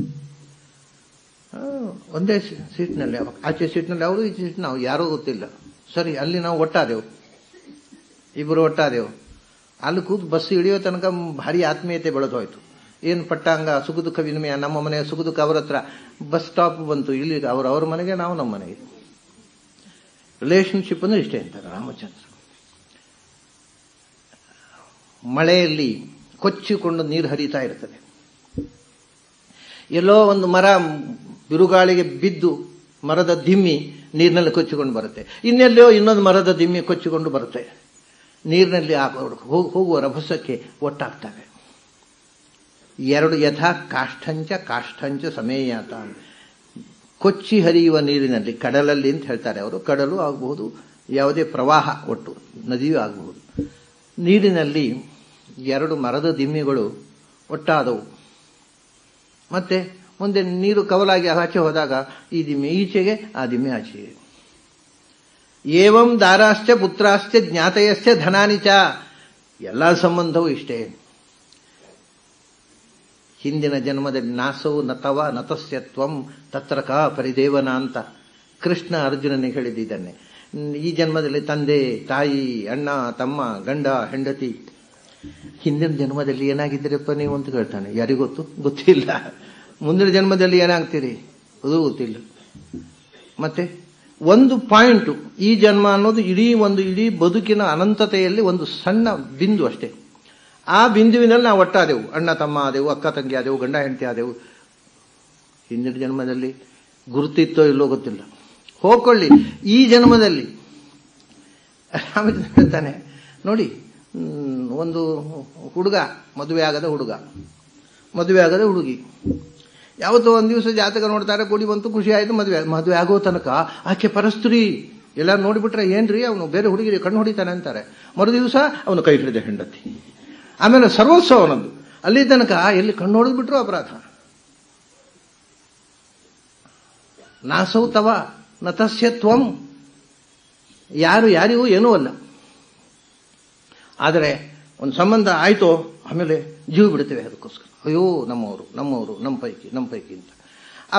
ಒಂದೇ ಸೀಟ್ನಲ್ಲಿ ಆಚೆ ಸೀಟ್ನಲ್ಲಿ ಅವರು ಈ ಸೀಟ್ ನಾವು ಯಾರೂ ಗೊತ್ತಿಲ್ಲ ಸರಿ ಅಲ್ಲಿ ನಾವು ಒಟ್ಟಾದೆವು ಇಬ್ಬರು ಒಟ್ಟಾದೆವು ಅಲ್ಲಿ ಕೂತು ಬಸ್ ಇಳಿಯೋ ತನಕ ಭಾರಿ ಆತ್ಮೀಯತೆ ಬೆಳೆದು ಹೋಯ್ತು ಏನು ಪಟ್ಟಾಂಗ ಸುಖ ದುಃಖ ವಿನಿಮಯ ನಮ್ಮ ಮನೆ ಸುಖ ದುಃಖ ಅವರ ಹತ್ರ ಬಸ್ ಸ್ಟಾಪ್ ಬಂತು ಇಲ್ಲಿ ಅವ್ರ ಅವ್ರ ಮನೆಗೆ ನಾವು ನಮ್ಮ ಮನೆಗೆ ರಿಲೇಶನ್ಶಿಪ್ ಅಂದ್ರೆ ಇಷ್ಟೇ ಅಂತಾರೆ ರಾಮಚಂದ್ರ ಮಳೆಯಲ್ಲಿ ಕೊಚ್ಚಿಕೊಂಡು ನೀರು ಹರಿತಾ ಇರ್ತದೆ ಎಲ್ಲೋ ಒಂದು ಮರ ಬಿರುಗಾಳಿಗೆ ಬಿದ್ದು ಮರದ ದಿಮ್ಮಿ ನೀರಿನಲ್ಲಿ ಕೊಚ್ಚಿಕೊಂಡು ಬರುತ್ತೆ ಇನ್ನೆಲ್ಲೋ ಇನ್ನೊಂದು ಮರದ ದಿಮ್ಮಿ ಕೊಚ್ಚಿಕೊಂಡು ಬರುತ್ತೆ ನೀರಿನಲ್ಲಿ ಹೋಗುವ ರಭಸಕ್ಕೆ ಒಟ್ಟಾಗ್ತವೆ ಎರಡು ಯಥಾ ಕಾಷ್ಠಂಚ ಕಾಷ್ಠಂಚ ಸಮೇಯಾತ ಕೊಚ್ಚಿ ಹರಿಯುವ ನೀರಿನಲ್ಲಿ ಕಡಲಲ್ಲಿ ಅಂತ ಹೇಳ್ತಾರೆ ಅವರು ಕಡಲು ಆಗಬಹುದು ಯಾವುದೇ ಪ್ರವಾಹ ಒಟ್ಟು ನದಿಯೂ ಆಗಬಹುದು ನೀರಿನಲ್ಲಿ ಎರಡು ಮರದ ದಿಮ್ಮಿಗಳು ಒಟ್ಟಾದವು ಮತ್ತೆ ಮುಂದೆ ನೀರು ಕವಲಾಗಿ ಆಚೆ ಹೋದಾಗ ಈ ದಿಮ್ಮೆ ಈಚೆಗೆ ಆ ದಿಮ್ಮೆ ಆಚೆಗೆ ಏವಂ ದಾರಾಶ್ಚ ಪುತ್ರಾಶ್ಚ ಜ್ಞಾತಯಶ್ಚ ಧನಾನಿಚ ಎಲ್ಲ ಸಂಬಂಧವೂ ಇಷ್ಟೇ ಹಿಂದಿನ ಜನ್ಮದಲ್ಲಿ ನಾಸವು ನತವ ನತಸ್ಯತ್ವಂ ತತ್ರ ಕಾ ಪರಿದೇವನ ಅಂತ ಕೃಷ್ಣ ಅರ್ಜುನನಿಗೆ ಹೇಳಿದ್ದನ್ನೇ ಈ ಜನ್ಮದಲ್ಲಿ ತಂದೆ ತಾಯಿ ಅಣ್ಣ ತಮ್ಮ ಗಂಡ ಹೆಂಡತಿ ಹಿಂದಿನ ಜನ್ಮದಲ್ಲಿ ಏನಾಗಿದ್ದೀರಪ್ಪ ನೀವು ಅಂತ ಕೇಳ್ತಾನೆ ಯಾರಿಗೊತ್ತು ಗೊತ್ತಿಲ್ಲ ಮುಂದಿನ ಜನ್ಮದಲ್ಲಿ ಏನಾಗ್ತೀರಿ ಅದು ಗೊತ್ತಿಲ್ಲ ಮತ್ತೆ ಒಂದು ಪಾಯಿಂಟು ಈ ಜನ್ಮ ಅನ್ನೋದು ಇಡೀ ಒಂದು ಇಡೀ ಬದುಕಿನ ಅನಂತತೆಯಲ್ಲಿ ಒಂದು ಸಣ್ಣ ಬಿಂದು ಅಷ್ಟೇ ಆ ಬಿಂದುವಿನಲ್ಲಿ ನಾವು ಒಟ್ಟಾದೆವು ಅಣ್ಣ ತಮ್ಮ ಆದೆವು ಅಕ್ಕ ತಂಗಿ ಆದೆವು ಗಂಡ ಹೆಂಡತಿ ಆದೆವು ಹಿಂದಿನ ಜನ್ಮದಲ್ಲಿ ಗುರುತಿತ್ತೋ ಇಲ್ಲೋ ಗೊತ್ತಿಲ್ಲ ಹೋಗ್ಕೊಳ್ಳಿ ಈ ಜನ್ಮದಲ್ಲಿ ರಾಮಚಂದ್ರ ಹೇಳ್ತಾನೆ ನೋಡಿ ಹ್ಮ್, ಒಂದು ಹುಡುಗ ಮದುವೆ ಆಗದ ಹುಡುಗ ಮದುವೆ ಆಗದ ಹುಡುಗಿ ಯಾವತ್ತೋ ಒಂದು ದಿವಸ ಜಾತಕ ನೋಡ್ತಾರೆ ಕೂಡಿ ಬಂತು ಖುಷಿ ಆಯ್ತು ಮದುವೆ ಮದುವೆ ಆಗೋ ತನಕ ಆಕೆ ಪರಸ್ತ್ರೀ ಎಲ್ಲ ನೋಡಿಬಿಟ್ರೆ ಏನ್ರಿ ಅವನು ಬೇರೆ ಹುಡುಗಿರಿ ಕಣ್ಣು ಹೊಡಿತಾನೆ ಅಂತಾರೆ ಮರು ದಿವಸ ಅವನು ಕೈ ಹಿಡಿದ ಹೆಂಡತಿ ಆಮೇಲೆ ಸರ್ವಸ್ವ ಅವನದ್ದು ಅಲ್ಲಿ ತನಕ ಎಲ್ಲಿ ಕಣ್ಣು ಹೊಡೆದ್ಬಿಟ್ರು ಅಪರಾಧ ನಾಸೌ ತವ ನತಸ್ಯ ತ್ವಂ ಯಾರು ಯಾರಿಗೂ ಏನೂ ಅಲ್ಲ ಆದರೆ ಒಂದು ಸಂಬಂಧ ಆಯ್ತೋ ಆಮೇಲೆ ಜೀವ ಬಿಡ್ತೇವೆ ಅದಕ್ಕೋಸ್ಕರ ಅಯ್ಯೋ ನಮ್ಮವರು ನಮ್ಮವರು ನಮ್ಮ ಪೈಕಿ ನಮ್ಮ ಪೈಕಿ ಅಂತ ಆ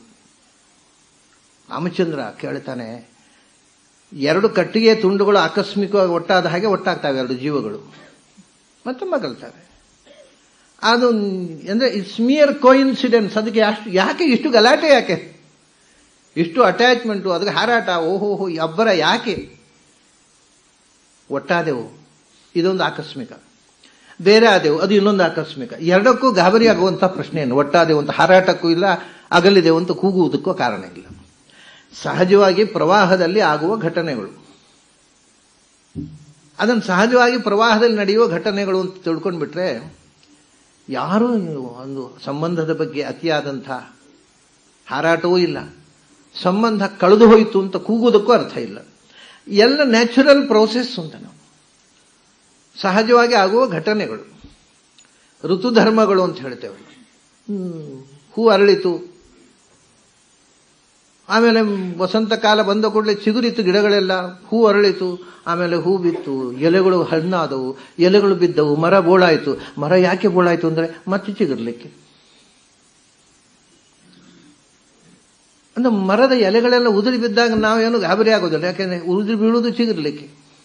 ರಾಮಚಂದ್ರ ಕೇಳ್ತಾನೆ ಎರಡು ಕಟ್ಟಿಗೆ ತುಂಡುಗಳು ಆಕಸ್ಮಿಕವಾಗಿ ಒಟ್ಟಾದ ಹಾಗೆ ಒಟ್ಟಾಗ್ತವೆ ಎರಡು ಜೀವಗಳು ಮತ್ತೆ ಮಗಲ್ತವೆ ಅದು ಅಂದ್ರೆ ಇಟ್ಸ್ ಮಿಯರ್ ಕೋಇನ್ಸಿಡೆನ್ಸ್ ಅದಕ್ಕೆ ಅಷ್ಟು ಯಾಕೆ ಇಷ್ಟು ಗಲಾಟೆ ಯಾಕೆ ಇಷ್ಟು ಅಟ್ಯಾಚ್ಮೆಂಟು ಅದಕ್ಕೆ ಹಾರಾಟ ಓಹೋಹೋ ಈ ಅಬ್ಬರ ಯಾಕೆ ಒಟ್ಟಾದೆವು ಇದೊಂದು ಆಕಸ್ಮಿಕ ಬೇರೆ ಆದೆವು ಅದು ಇನ್ನೊಂದು ಆಕಸ್ಮಿಕ ಎರಡಕ್ಕೂ ಗಾಬರಿ ಆಗುವಂಥ ಪ್ರಶ್ನೆ ಏನು ಒಟ್ಟಾದೆವು ಅಂತ ಹಾರಾಟಕ್ಕೂ ಇಲ್ಲ ಅಗಲಿದೆವು ಅಂತ ಕೂಗುವುದಕ್ಕೂ ಕಾರಣ ಇಲ್ಲ ಸಹಜವಾಗಿ ಪ್ರವಾಹದಲ್ಲಿ ಆಗುವ ಘಟನೆಗಳು ಅದನ್ನು ಸಹಜವಾಗಿ ಪ್ರವಾಹದಲ್ಲಿ ನಡೆಯುವ ಘಟನೆಗಳು ಅಂತ ತಿಳ್ಕೊಂಡ್ಬಿಟ್ರೆ ಯಾರೂ ಒಂದು ಸಂಬಂಧದ ಬಗ್ಗೆ ಅತಿಯಾದಂಥ ಹಾರಾಟವೂ ಇಲ್ಲ ಸಂಬಂಧ ಕಳೆದು ಹೋಯಿತು ಅಂತ ಕೂಗುವುದಕ್ಕೂ ಅರ್ಥ ಇಲ್ಲ ಎಲ್ಲ ನ್ಯಾಚುರಲ್ ಪ್ರೋಸೆಸ್ ಅಂತ ನಾವು ಸಹಜವಾಗಿ ಆಗುವ ಘಟನೆಗಳು ಋತುಧರ್ಮಗಳು ಅಂತ ಹೇಳ್ತೇವೆ ಹ್ಮ್, ಹೂ ಅರಳಿತು ಆಮೇಲೆ ವಸಂತ ಕಾಲ ಬಂದ ಕೂಡಲೇ ಚಿಗುರಿತು ಗಿಡಗಳೆಲ್ಲ ಹೂ ಅರಳಿತು ಆಮೇಲೆ ಹೂ ಬಿತ್ತು ಎಲೆಗಳು ಹಣ್ಣಾದವು ಎಲೆಗಳು ಬಿದ್ದವು ಮರ ಬೋಳಾಯಿತು ಮರ ಯಾಕೆ ಬೋಳಾಯಿತು ಅಂದ್ರೆ ಮತ್ತೆ ಚಿಗುರ್ಲಿಕ್ಕೆ ಅಂದ್ರೆ ಮರದ ಎಲೆಗಳೆಲ್ಲ ಉದುರಿ ಬಿದ್ದಾಗ ನಾವೇನು ಗಾಬರಿ ಆಗೋದಿಲ್ಲ ಯಾಕೆಂದ್ರೆ ಉದುರಿ ಬೀಳುವುದು ಚಿಗುರ್ಲಿಕ್ಕೆ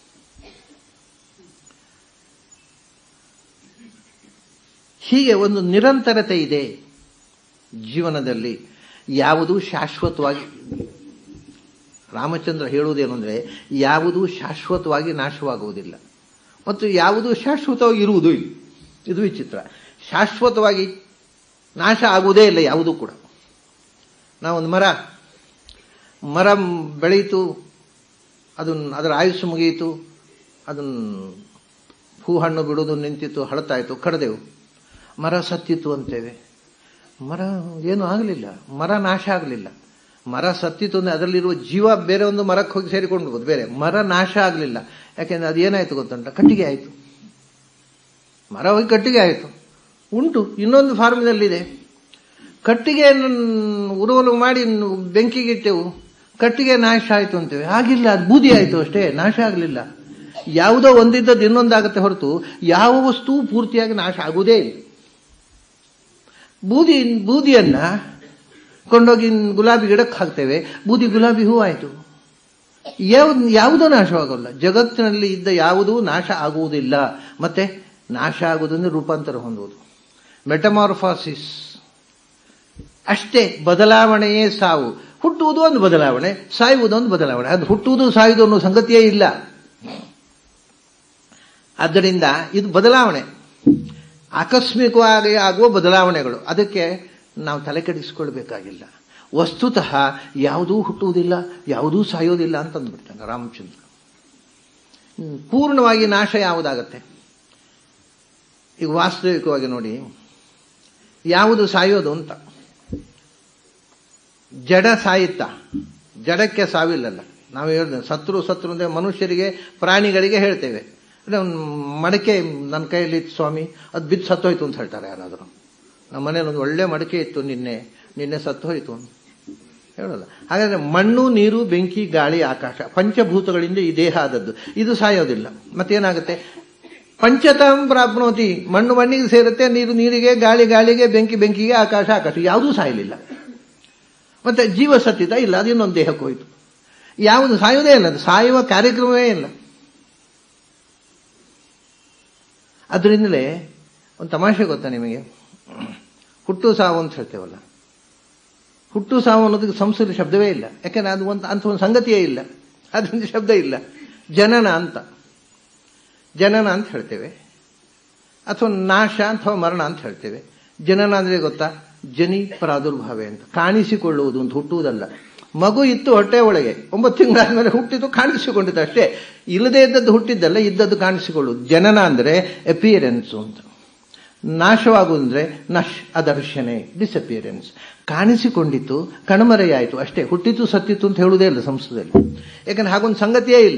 ಹೀಗೆ ಒಂದು ನಿರಂತರತೆ ಇದೆ ಜೀವನದಲ್ಲಿ ಯಾವುದು ಶಾಶ್ವತವಾಗಿ ರಾಮಚಂದ್ರ ಹೇಳುವುದೇನು ಅಂದರೆ ಯಾವುದು ಶಾಶ್ವತವಾಗಿ ನಾಶವಾಗುವುದಿಲ್ಲ ಮತ್ತು ಯಾವುದು ಶಾಶ್ವತವಾಗಿ ಇರುವುದೂ ಇಲ್ಲ ಇದು ವಿಚಿತ್ರ ಶಾಶ್ವತವಾಗಿ ನಾಶ ಆಗುವುದೇ ಇಲ್ಲ ಯಾವುದೂ ಕೂಡ ನಾವೊಂದು ಮರ ಮರ ಬೆಳೆಯಿತು ಅದನ್ನ ಅದರ ಆಯುಸ್ಸು ಮುಗಿಯಿತು ಅದನ್ನ ಹೂ ಹಣ್ಣು ಬಿಡುವುದು ನಿಂತಿತ್ತು ಹಳತಾಯಿತು ಕಡ್ದೆವು ಮರ ಸತ್ತಿತು ಅಂತೇವೆ ಮರ ಏನೂ ಆಗಲಿಲ್ಲ ಮರ ನಾಶ ಆಗಲಿಲ್ಲ ಮರ ಸತ್ತಿತು ಅಂದರೆ ಅದರಲ್ಲಿರುವ ಜೀವ ಬೇರೆ ಒಂದು ಮರಕ್ಕೆ ಹೋಗಿ ಸೇರಿಕೊಂಡು ಹೋಗೋದು ಬೇರೆ ಮರ ನಾಶ ಆಗಲಿಲ್ಲ ಯಾಕೆಂದ್ರೆ ಅದು ಏನಾಯ್ತು ಗೊತ್ತುಂಟ ಕಟ್ಟಿಗೆ ಆಯಿತು ಮರ ಹೋಗಿ ಕಟ್ಟಿಗೆ ಆಯಿತು ಉಂಟು ಇನ್ನೊಂದು ಫಾರ್ಮಿನಲ್ಲಿದೆ ಕಟ್ಟಿಗೆಯನ್ನು ಉರುವಲು ಮಾಡಿ ಬೆಂಕಿಗಿಟ್ಟೆವು ಕಟ್ಟಿಗೆ ನಾಶ ಆಯಿತು ಅಂತೇವೆ ಆಗಿಲ್ಲ ಅದು ಬೂದಿ ಆಯಿತು ಅಷ್ಟೇ ನಾಶ ಆಗಲಿಲ್ಲ ಯಾವುದೋ ಒಂದಿದ್ದದ್ದು ಇನ್ನೊಂದಾಗುತ್ತೆ ಹೊರತು ಯಾವ ವಸ್ತು ಪೂರ್ತಿಯಾಗಿ ನಾಶ ಆಗುವುದೇ ಇಲ್ಲ ಬೂದಿ ಬೂದಿಯನ್ನ ಕೊಂಡೋಗಿ ಗುಲಾಬಿ ಗಿಡಕ್ಕೆ ಹಾಕ್ತೇವೆ ಬೂದಿ ಗುಲಾಬಿ ಹೂ ಆಯಿತು ಯಾವ್ದು ಯಾವುದೂ ನಾಶವಾಗಲ್ಲ ಜಗತ್ತಿನಲ್ಲಿ ಇದ್ದ ಯಾವುದೂ ನಾಶ ಆಗುವುದಿಲ್ಲ ಮತ್ತೆ ನಾಶ ಆಗುವುದಂದ್ರೆ ರೂಪಾಂತರ ಹೊಂದುವುದು ಮೆಟಮಾರ್ಫಾಸಿಸ್ ಅಷ್ಟೇ ಬದಲಾವಣೆಯೇ ಸಾವು ಹುಟ್ಟುವುದು ಒಂದು ಬದಲಾವಣೆ ಸಾಯುವುದು ಒಂದು ಬದಲಾವಣೆ ಅದು ಹುಟ್ಟುವುದು ಸಾಯುವುದು ಅನ್ನೋ ಸಂಗತಿಯೇ ಇಲ್ಲ ಆದ್ದರಿಂದ ಇದು ಬದಲಾವಣೆ ಆಕಸ್ಮಿಕವಾಗಿ ಆಗುವ ಬದಲಾವಣೆಗಳು ಅದಕ್ಕೆ ನಾವು ತಲೆ ಕೆಡಿಸಿಕೊಳ್ಬೇಕಾಗಿಲ್ಲ ವಸ್ತುತಃ ಯಾವುದೂ ಹುಟ್ಟುವುದಿಲ್ಲ ಯಾವುದೂ ಸಾಯೋದಿಲ್ಲ ಅಂತ ಅಂದ್ಬಿಡ್ತಾನೆ ರಾಮಚಂದ್ರ ಹ್ಮ್, ಪೂರ್ಣವಾಗಿ ನಾಶ ಯಾವುದಾಗತ್ತೆ ಈಗ ವಾಸ್ತವಿಕವಾಗಿ ನೋಡಿ ಯಾವುದು ಸಾಯೋದು ಅಂತ ಜಡ ಸಾಯುತ್ತಾ ಜಡಕ್ಕೆ ಸಾವಿಲ್ಲಲ್ಲ ನಾವು ಹೇಳ್ತೇವೆ ಸತ್ರು ಸತ್ರು ಅಂದ್ರೆ ಮನುಷ್ಯರಿಗೆ ಪ್ರಾಣಿಗಳಿಗೆ ಹೇಳ್ತೇವೆ ಅಂದ್ರೆ ಒಂದು ಮಡಕೆ ನನ್ನ ಕೈಯಲ್ಲಿ ಇತ್ತು ಸ್ವಾಮಿ ಅದು ಬಿದ್ದು ಸತ್ತೋಯ್ತು ಅಂತ ಹೇಳ್ತಾರೆ ಯಾರಾದರೂ ನಮ್ಮ ಮನೇಲಿ ಒಂದು ಒಳ್ಳೆ ಮಡಕೆ ಇತ್ತು ನಿನ್ನೆ ನಿನ್ನೆ ಸತ್ತು ಹೋಯ್ತು ಅಂತ ಹೇಳೋಲ್ಲ ಹಾಗಾದ್ರೆ ಮಣ್ಣು ನೀರು ಬೆಂಕಿ ಗಾಳಿ ಆಕಾಶ ಪಂಚಭೂತಗಳಿಂದ ಈ ದೇಹ ಆದದ್ದು ಇದು ಸಾಯೋದಿಲ್ಲ ಮತ್ತೇನಾಗುತ್ತೆ ಪಂಚತಾಂ ಪ್ರಾಪ್ನೋತಿ ಮಣ್ಣು ಮಣ್ಣಿಗೆ ಸೇರುತ್ತೆ ನೀರು ನೀರಿಗೆ ಗಾಳಿ ಗಾಳಿಗೆ ಬೆಂಕಿ ಬೆಂಕಿಗೆ ಆಕಾಶ ಆಕಾಶ ಯಾವುದೂ ಸಾಯಲಿಲ್ಲ ಮತ್ತೆ ಜೀವ ಸತ್ತಿತ ಇಲ್ಲ ಅದು ಇನ್ನೊಂದು ದೇಹಕ್ಕೆ ಹೋಯಿತು ಯಾವುದು ಸಾಯುವುದೇ ಇಲ್ಲ ಅದು ಸಾಯುವ ಕಾರ್ಯಕ್ರಮವೇ ಇಲ್ಲ ಅದರಿಂದಲೇ ಒಂದು ತಮಾಷೆ ಗೊತ್ತಾ ನಿಮಗೆ ಹುಟ್ಟು ಸಾವು ಅಂತ ಹೇಳ್ತೇವಲ್ಲ ಹುಟ್ಟು ಸಾವು ಅನ್ನೋದಕ್ಕೆ ಸಂಸ್ಕೃತ ಶಬ್ದವೇ ಇಲ್ಲ ಯಾಕಂದ್ರೆ ಅದು ಒಂದು ಅಂತ ಒಂದು ಸಂಗತಿಯೇ ಇಲ್ಲ ಅದೊಂದು ಶಬ್ದ ಇಲ್ಲ ಜನನ ಅಂತ ಜನನ ಅಂತ ಹೇಳ್ತೇವೆ ಅಥವಾ ನಾಶ ಅಥವಾ ಮರಣ ಅಂತ ಹೇಳ್ತೇವೆ ಜನನ ಅಂದ್ರೆ ಗೊತ್ತಾ ಜನಿ ಪ್ರಾದುರ್ಭಾವೆ ಅಂತ ಕಾಣಿಸಿಕೊಳ್ಳುವುದು ಅಂತ ಹುಟ್ಟುವುದಲ್ಲ ಮಗು ಇತ್ತು ಹೊಟ್ಟೆ ಒಳಗೆ ಒಂಬತ್ತು ತಿಂಗಳಾದ್ಮೇಲೆ ಹುಟ್ಟಿದ್ದು ಕಾಣಿಸಿಕೊಂಡಿದ್ದು ಅಷ್ಟೇ ಇಲ್ಲದೆ ಇದ್ದದ್ದು ಹುಟ್ಟಿದ್ದಲ್ಲ ಇದ್ದದ್ದು ಕಾಣಿಸಿಕೊಳ್ಳುವುದು ಜನನ ಅಂದ್ರೆ ಅಪಿಯರೆನ್ಸು ಅಂತ ನಾಶವಾಗುವುದಂದ್ರೆ ನಶ್ ಅದರ್ಶನೆ ಡಿಸಪಿಯರೆನ್ಸ್ ಕಾಣಿಸಿಕೊಂಡಿತ್ತು ಕಣ್ಮರೆಯಾಯಿತು ಅಷ್ಟೇ ಹುಟ್ಟಿತು ಸತ್ತಿತ್ತು ಅಂತ ಹೇಳುವುದೇ ಇಲ್ಲ ಸಂಸ್ಕೃತದಲ್ಲಿ ಯಾಕಂದ್ರೆ ಹಾಗೊಂದು ಸಂಗತಿಯೇ ಇಲ್ಲ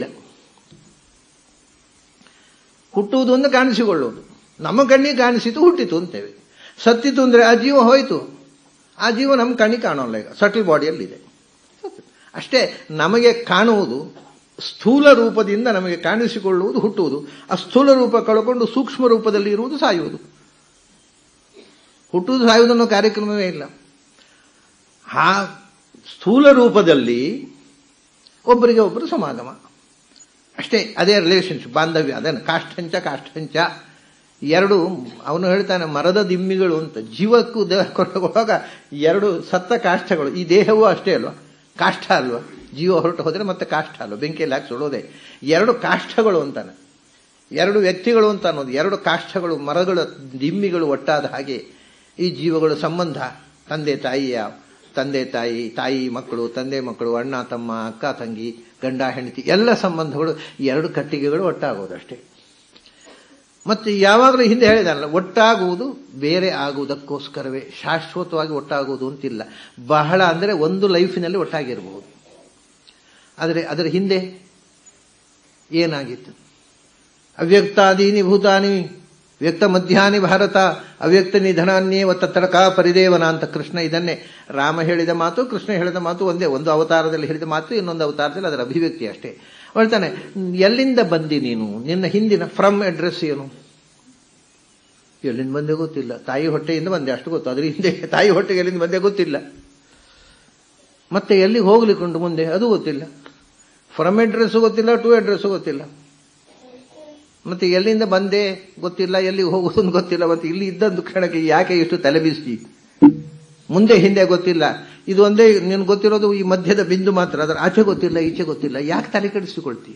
ಹುಟ್ಟುವುದು ಅಂದ್ರೆ ಕಾಣಿಸಿಕೊಳ್ಳುವುದು ನಮ್ಮ ಕಣ್ಣಿಗೆ ಕಾಣಿಸಿತು ಹುಟ್ಟಿತು ಅಂತೇವೆ ಸತ್ತಿತು ಅಂದ್ರೆ ಆ ಜೀವ ಹೋಯಿತು ಆ ಜೀವ ನಮ್ಮ ಕಣ್ಣಿಗೆ ಕಾಣೋಲ್ಲ ಈಗ ಸಟಲ್ ಬಾಡಿಯಲ್ಲಿದೆ ಅಷ್ಟೇ ನಮಗೆ ಕಾಣುವುದು ಸ್ಥೂಲ ರೂಪದಿಂದ ನಮಗೆ ಕಾಣಿಸಿಕೊಳ್ಳುವುದು ಹುಟ್ಟುವುದು ಆ ಸ್ಥೂಲ ರೂಪ ಕಳ್ಕೊಂಡು ಸೂಕ್ಷ್ಮ ರೂಪದಲ್ಲಿ ಇರುವುದು ಸಾಯುವುದು ಹುಟ್ಟುವುದು ಸಾಯುವುದನ್ನೋ ಕಾರ್ಯಕ್ರಮವೇ ಇಲ್ಲ ಆ ಸ್ಥೂಲ ರೂಪದಲ್ಲಿ ಒಬ್ಬರಿಗೆ ಒಬ್ಬರು ಸಮಾಗಮ ಅಷ್ಟೇ ಅದೇ ರಿಲೇಷನ್ಶಿಪ್ ಬಾಂಧವ್ಯ ಅದನ್ನು ಕಾಷ್ಠಂಚ ಕಾಷ್ಠಂಚ ಎರಡು ಅವನು ಹೇಳ್ತಾನೆ ಮರದ ದಿಮ್ಮಿಗಳು ಅಂತ ಜೀವಕ್ಕೂ ದೇಹ ಕೊಡುವಾಗ ಎರಡು ಸತ್ತ ಕಾಷ್ಠಗಳು ಈ ದೇಹವೂ ಅಷ್ಟೇ ಅಲ್ವಾ ಕಾಷ್ಠ ಅಲ್ವಾ ಜೀವ ಹೊರಟು ಹೋದರೆ ಮತ್ತೆ ಕಾಷ್ಠ ಅಲ್ವಾ ಬೆಂಕಿಯಲ್ಲಿ ಹಾಕಿ ಸುಡೋದೆ ಎರಡು ಕಾಷ್ಠಗಳು ಅಂತಾನೆ ಎರಡು ವ್ಯಕ್ತಿಗಳು ಅಂತ ಅನ್ನೋದು ಎರಡು ಕಾಷ್ಠಗಳು ಮರಗಳ ದಿಮ್ಮಿಗಳು ಒಟ್ಟಾದ ಹಾಗೆ ಈ ಜೀವಗಳ ಸಂಬಂಧ ತಂದೆ ತಾಯಿಯ ತಂದೆ ತಾಯಿ ತಾಯಿ ಮಕ್ಕಳು ತಂದೆ ಮಕ್ಕಳು ಅಣ್ಣ ತಮ್ಮ ಅಕ್ಕ ತಂಗಿ ಗಂಡ ಹೆಂಡತಿ ಎಲ್ಲ ಸಂಬಂಧಗಳು ಎರಡು ಕಟ್ಟಿಗೆಗಳು ಒಟ್ಟಾಗೋದಷ್ಟೇ ಮತ್ತೆ ಯಾವಾಗಲೂ ಹಿಂದೆ ಹೇಳಿದಾನಲ್ಲ ಒಟ್ಟಾಗುವುದು ಬೇರೆ ಆಗುವುದಕ್ಕೋಸ್ಕರವೇ ಶಾಶ್ವತವಾಗಿ ಒಟ್ಟಾಗುವುದು ಅಂತಿಲ್ಲ ಬಹಳ ಅಂದರೆ ಒಂದು ಲೈಫಿನಲ್ಲಿ ಒಟ್ಟಾಗಿರಬಹುದು ಆದರೆ ಅದರ ಹಿಂದೆ ಏನಾಗಿತ್ತು ಅವ್ಯಕ್ತಾದೀನಿ ಭೂತಾನಿ ವ್ಯಕ್ತ ಮಧ್ಯಾಹ್ನಿ ಭಾರತ ಅವ್ಯಕ್ತ ನಿಧನಾನ್ಯೇವ ತತ್ತಡಕ ಪರಿದೇವನ ಅಂತ ಕೃಷ್ಣ ಇದನ್ನೇ ರಾಮ ಹೇಳಿದ ಮಾತು ಕೃಷ್ಣ ಹೇಳಿದ ಮಾತು ಒಂದೇ ಒಂದು ಅವತಾರದಲ್ಲಿ ಹೇಳಿದ ಮಾತು ಇನ್ನೊಂದು ಅವತಾರದಲ್ಲಿ ಅದರ ಅಭಿವ್ಯಕ್ತಿ ಅಷ್ಟೇ ಹೇಳ್ತಾನೆ ಎಲ್ಲಿಂದ ಬಂದಿ ನೀನು ನಿನ್ನ ಹಿಂದಿನ ಫ್ರಮ್ ಅಡ್ರೆಸ್ ಏನು ಎಲ್ಲಿಂದ ಬಂದೆ ಗೊತ್ತಿಲ್ಲ ತಾಯಿ ಹೊಟ್ಟೆಯಿಂದ ಬಂದೆ ಅಷ್ಟು ಗೊತ್ತು ಅದ್ರ ಹಿಂದೆ ತಾಯಿ ಹೊಟ್ಟೆಗೆ ಎಲ್ಲಿಂದ ಬಂದೆ ಗೊತ್ತಿಲ್ಲ ಮತ್ತೆ ಎಲ್ಲಿಗೆ ಹೋಗ್ಲಿಕ್ಕುಂಟು ಮುಂದೆ ಅದು ಗೊತ್ತಿಲ್ಲ ಫ್ರಮ್ ಅಡ್ರೆಸ್ ಗೊತ್ತಿಲ್ಲ ಟು ಅಡ್ರೆಸ್ ಗೊತ್ತಿಲ್ಲ ಮತ್ತೆ ಎಲ್ಲಿಂದ ಬಂದೆ ಗೊತ್ತಿಲ್ಲ ಎಲ್ಲಿಗೆ ಹೋಗುವುದು ಗೊತ್ತಿಲ್ಲ ಮತ್ತೆ ಇಲ್ಲಿ ಇದ್ದಂದು ಕ್ಷಣಕ್ಕೆ ಯಾಕೆ ಇಷ್ಟು ತಲೆಬಿಸಿ ಮುಂದೆ ಹಿಂದೆ ಗೊತ್ತಿಲ್ಲ ಇದು ಒಂದೇ ನಿನ್ಗೆ ಗೊತ್ತಿರೋದು ಈ ಮಧ್ಯದ ಬಿಂದು ಮಾತ್ರ ಅದರ ಆಚೆ ಗೊತ್ತಿಲ್ಲ ಈಚೆ ಗೊತ್ತಿಲ್ಲ ಯಾಕೆ ತಲೆ ಕೆಡಿಸಿಕೊಳ್ತಿ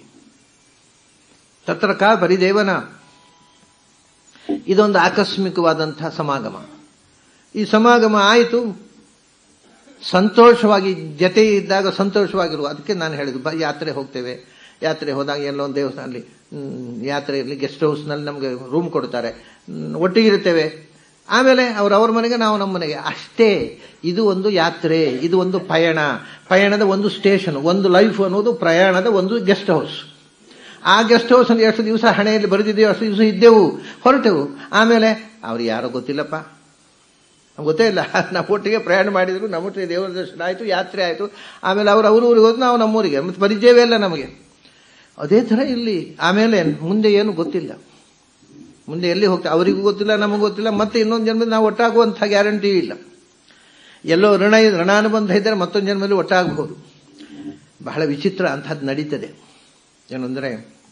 ತತ್ರಕ ಬರಿದೇವನ ಇದೊಂದು ಆಕಸ್ಮಿಕವಾದಂತಹ ಸಮಾಗಮ ಈ ಸಮಾಗಮ ಆಯಿತು ಸಂತೋಷವಾಗಿ ಜತೆ ಇದ್ದಾಗ ಸಂತೋಷವಾಗಿರುವ ಅದಕ್ಕೆ ನಾನು ಹೇಳಿದ್ದು ಬ ಯಾತ್ರೆ ಹೋಗ್ತೇವೆ ಯಾತ್ರೆ ಹೋದಾಗ ಎಲ್ಲೋ ಒಂದು ದೇವಸ್ಥಾನದಲ್ಲಿ ಯಾತ್ರೆಯಲ್ಲಿ ಗೆಸ್ಟ್ ಹೌಸ್ನಲ್ಲಿ ನಮಗೆ ರೂಮ್ ಕೊಡ್ತಾರೆ ಒಟ್ಟಿಗೆ ಇರ್ತೇವೆ ಆಮೇಲೆ ಅವ್ರ ಅವ್ರ ಮನೆಗೆ ನಾವು ನಮ್ಮ ಮನೆಗೆ ಅಷ್ಟೇ ಇದು ಒಂದು ಯಾತ್ರೆ ಇದು ಒಂದು ಪಯಣ ಪಯಣದ ಒಂದು ಸ್ಟೇಷನ್ ಒಂದು ಲೈಫ್ ಅನ್ನೋದು ಪ್ರಯಾಣದ ಒಂದು ಗೆಸ್ಟ್ ಹೌಸ್ ಆ ಗೆಸ್ಟ್ ಹೌಸ್ ಅಲ್ಲಿ ಎಷ್ಟು ದಿವಸ ಹಣೆಯಲ್ಲಿ ಬರೆದಿದ್ದೇವೆ ಅಷ್ಟು ದಿವಸ ಇದ್ದೆವು ಹೊರಟೆವು ಆಮೇಲೆ ಅವ್ರು ಯಾರೋ ಗೊತ್ತಿಲ್ಲಪ್ಪ ಗೊತ್ತೇ ಇಲ್ಲ ನಾವು ಒಟ್ಟಿಗೆ ಪ್ರಯಾಣ ಮಾಡಿದ್ರು ನಮ್ಮೊಟ್ಟಿಗೆ ದೇವರ ದರ್ಶನ ಆಯಿತು ಯಾತ್ರೆ ಆಯಿತು ಆಮೇಲೆ ಅವ್ರು ಅವ್ರ ಊರಿಗೆ ಹೋದ್ರು ನಾವು ನಮ್ಮೂರಿಗೆ ಮತ್ತೆ ಪರಿಚಯವೇ ಇಲ್ಲ ನಮಗೆ ಅದೇ ಥರ ಇಲ್ಲಿ ಆಮೇಲೆ ಮುಂದೆ ಏನು ಗೊತ್ತಿಲ್ಲ ಮುಂದೆ ಎಲ್ಲಿ ಹೋಗ್ತೇವೆ ಅವರಿಗೂ ಗೊತ್ತಿಲ್ಲ ನಮಗೂ ಗೊತ್ತಿಲ್ಲ ಮತ್ತೆ ಇನ್ನೊಂದು ಜನ್ಮದ ನಾವು ಒಟ್ಟಾಗುವಂಥ ಗ್ಯಾರಂಟಿ ಇಲ್ಲ ಎಲ್ಲೋ ಋಣ ಋಣಾನುಬಂಧ ಇದ್ದರೆ ಮತ್ತೊಂದು ಜನ್ಮದಲ್ಲಿ ಒಟ್ಟಾಗಬಹುದು ಬಹಳ ವಿಚಿತ್ರ ಅಂಥದ್ದು ನಡೀತದೆ ಏನಂದರೆ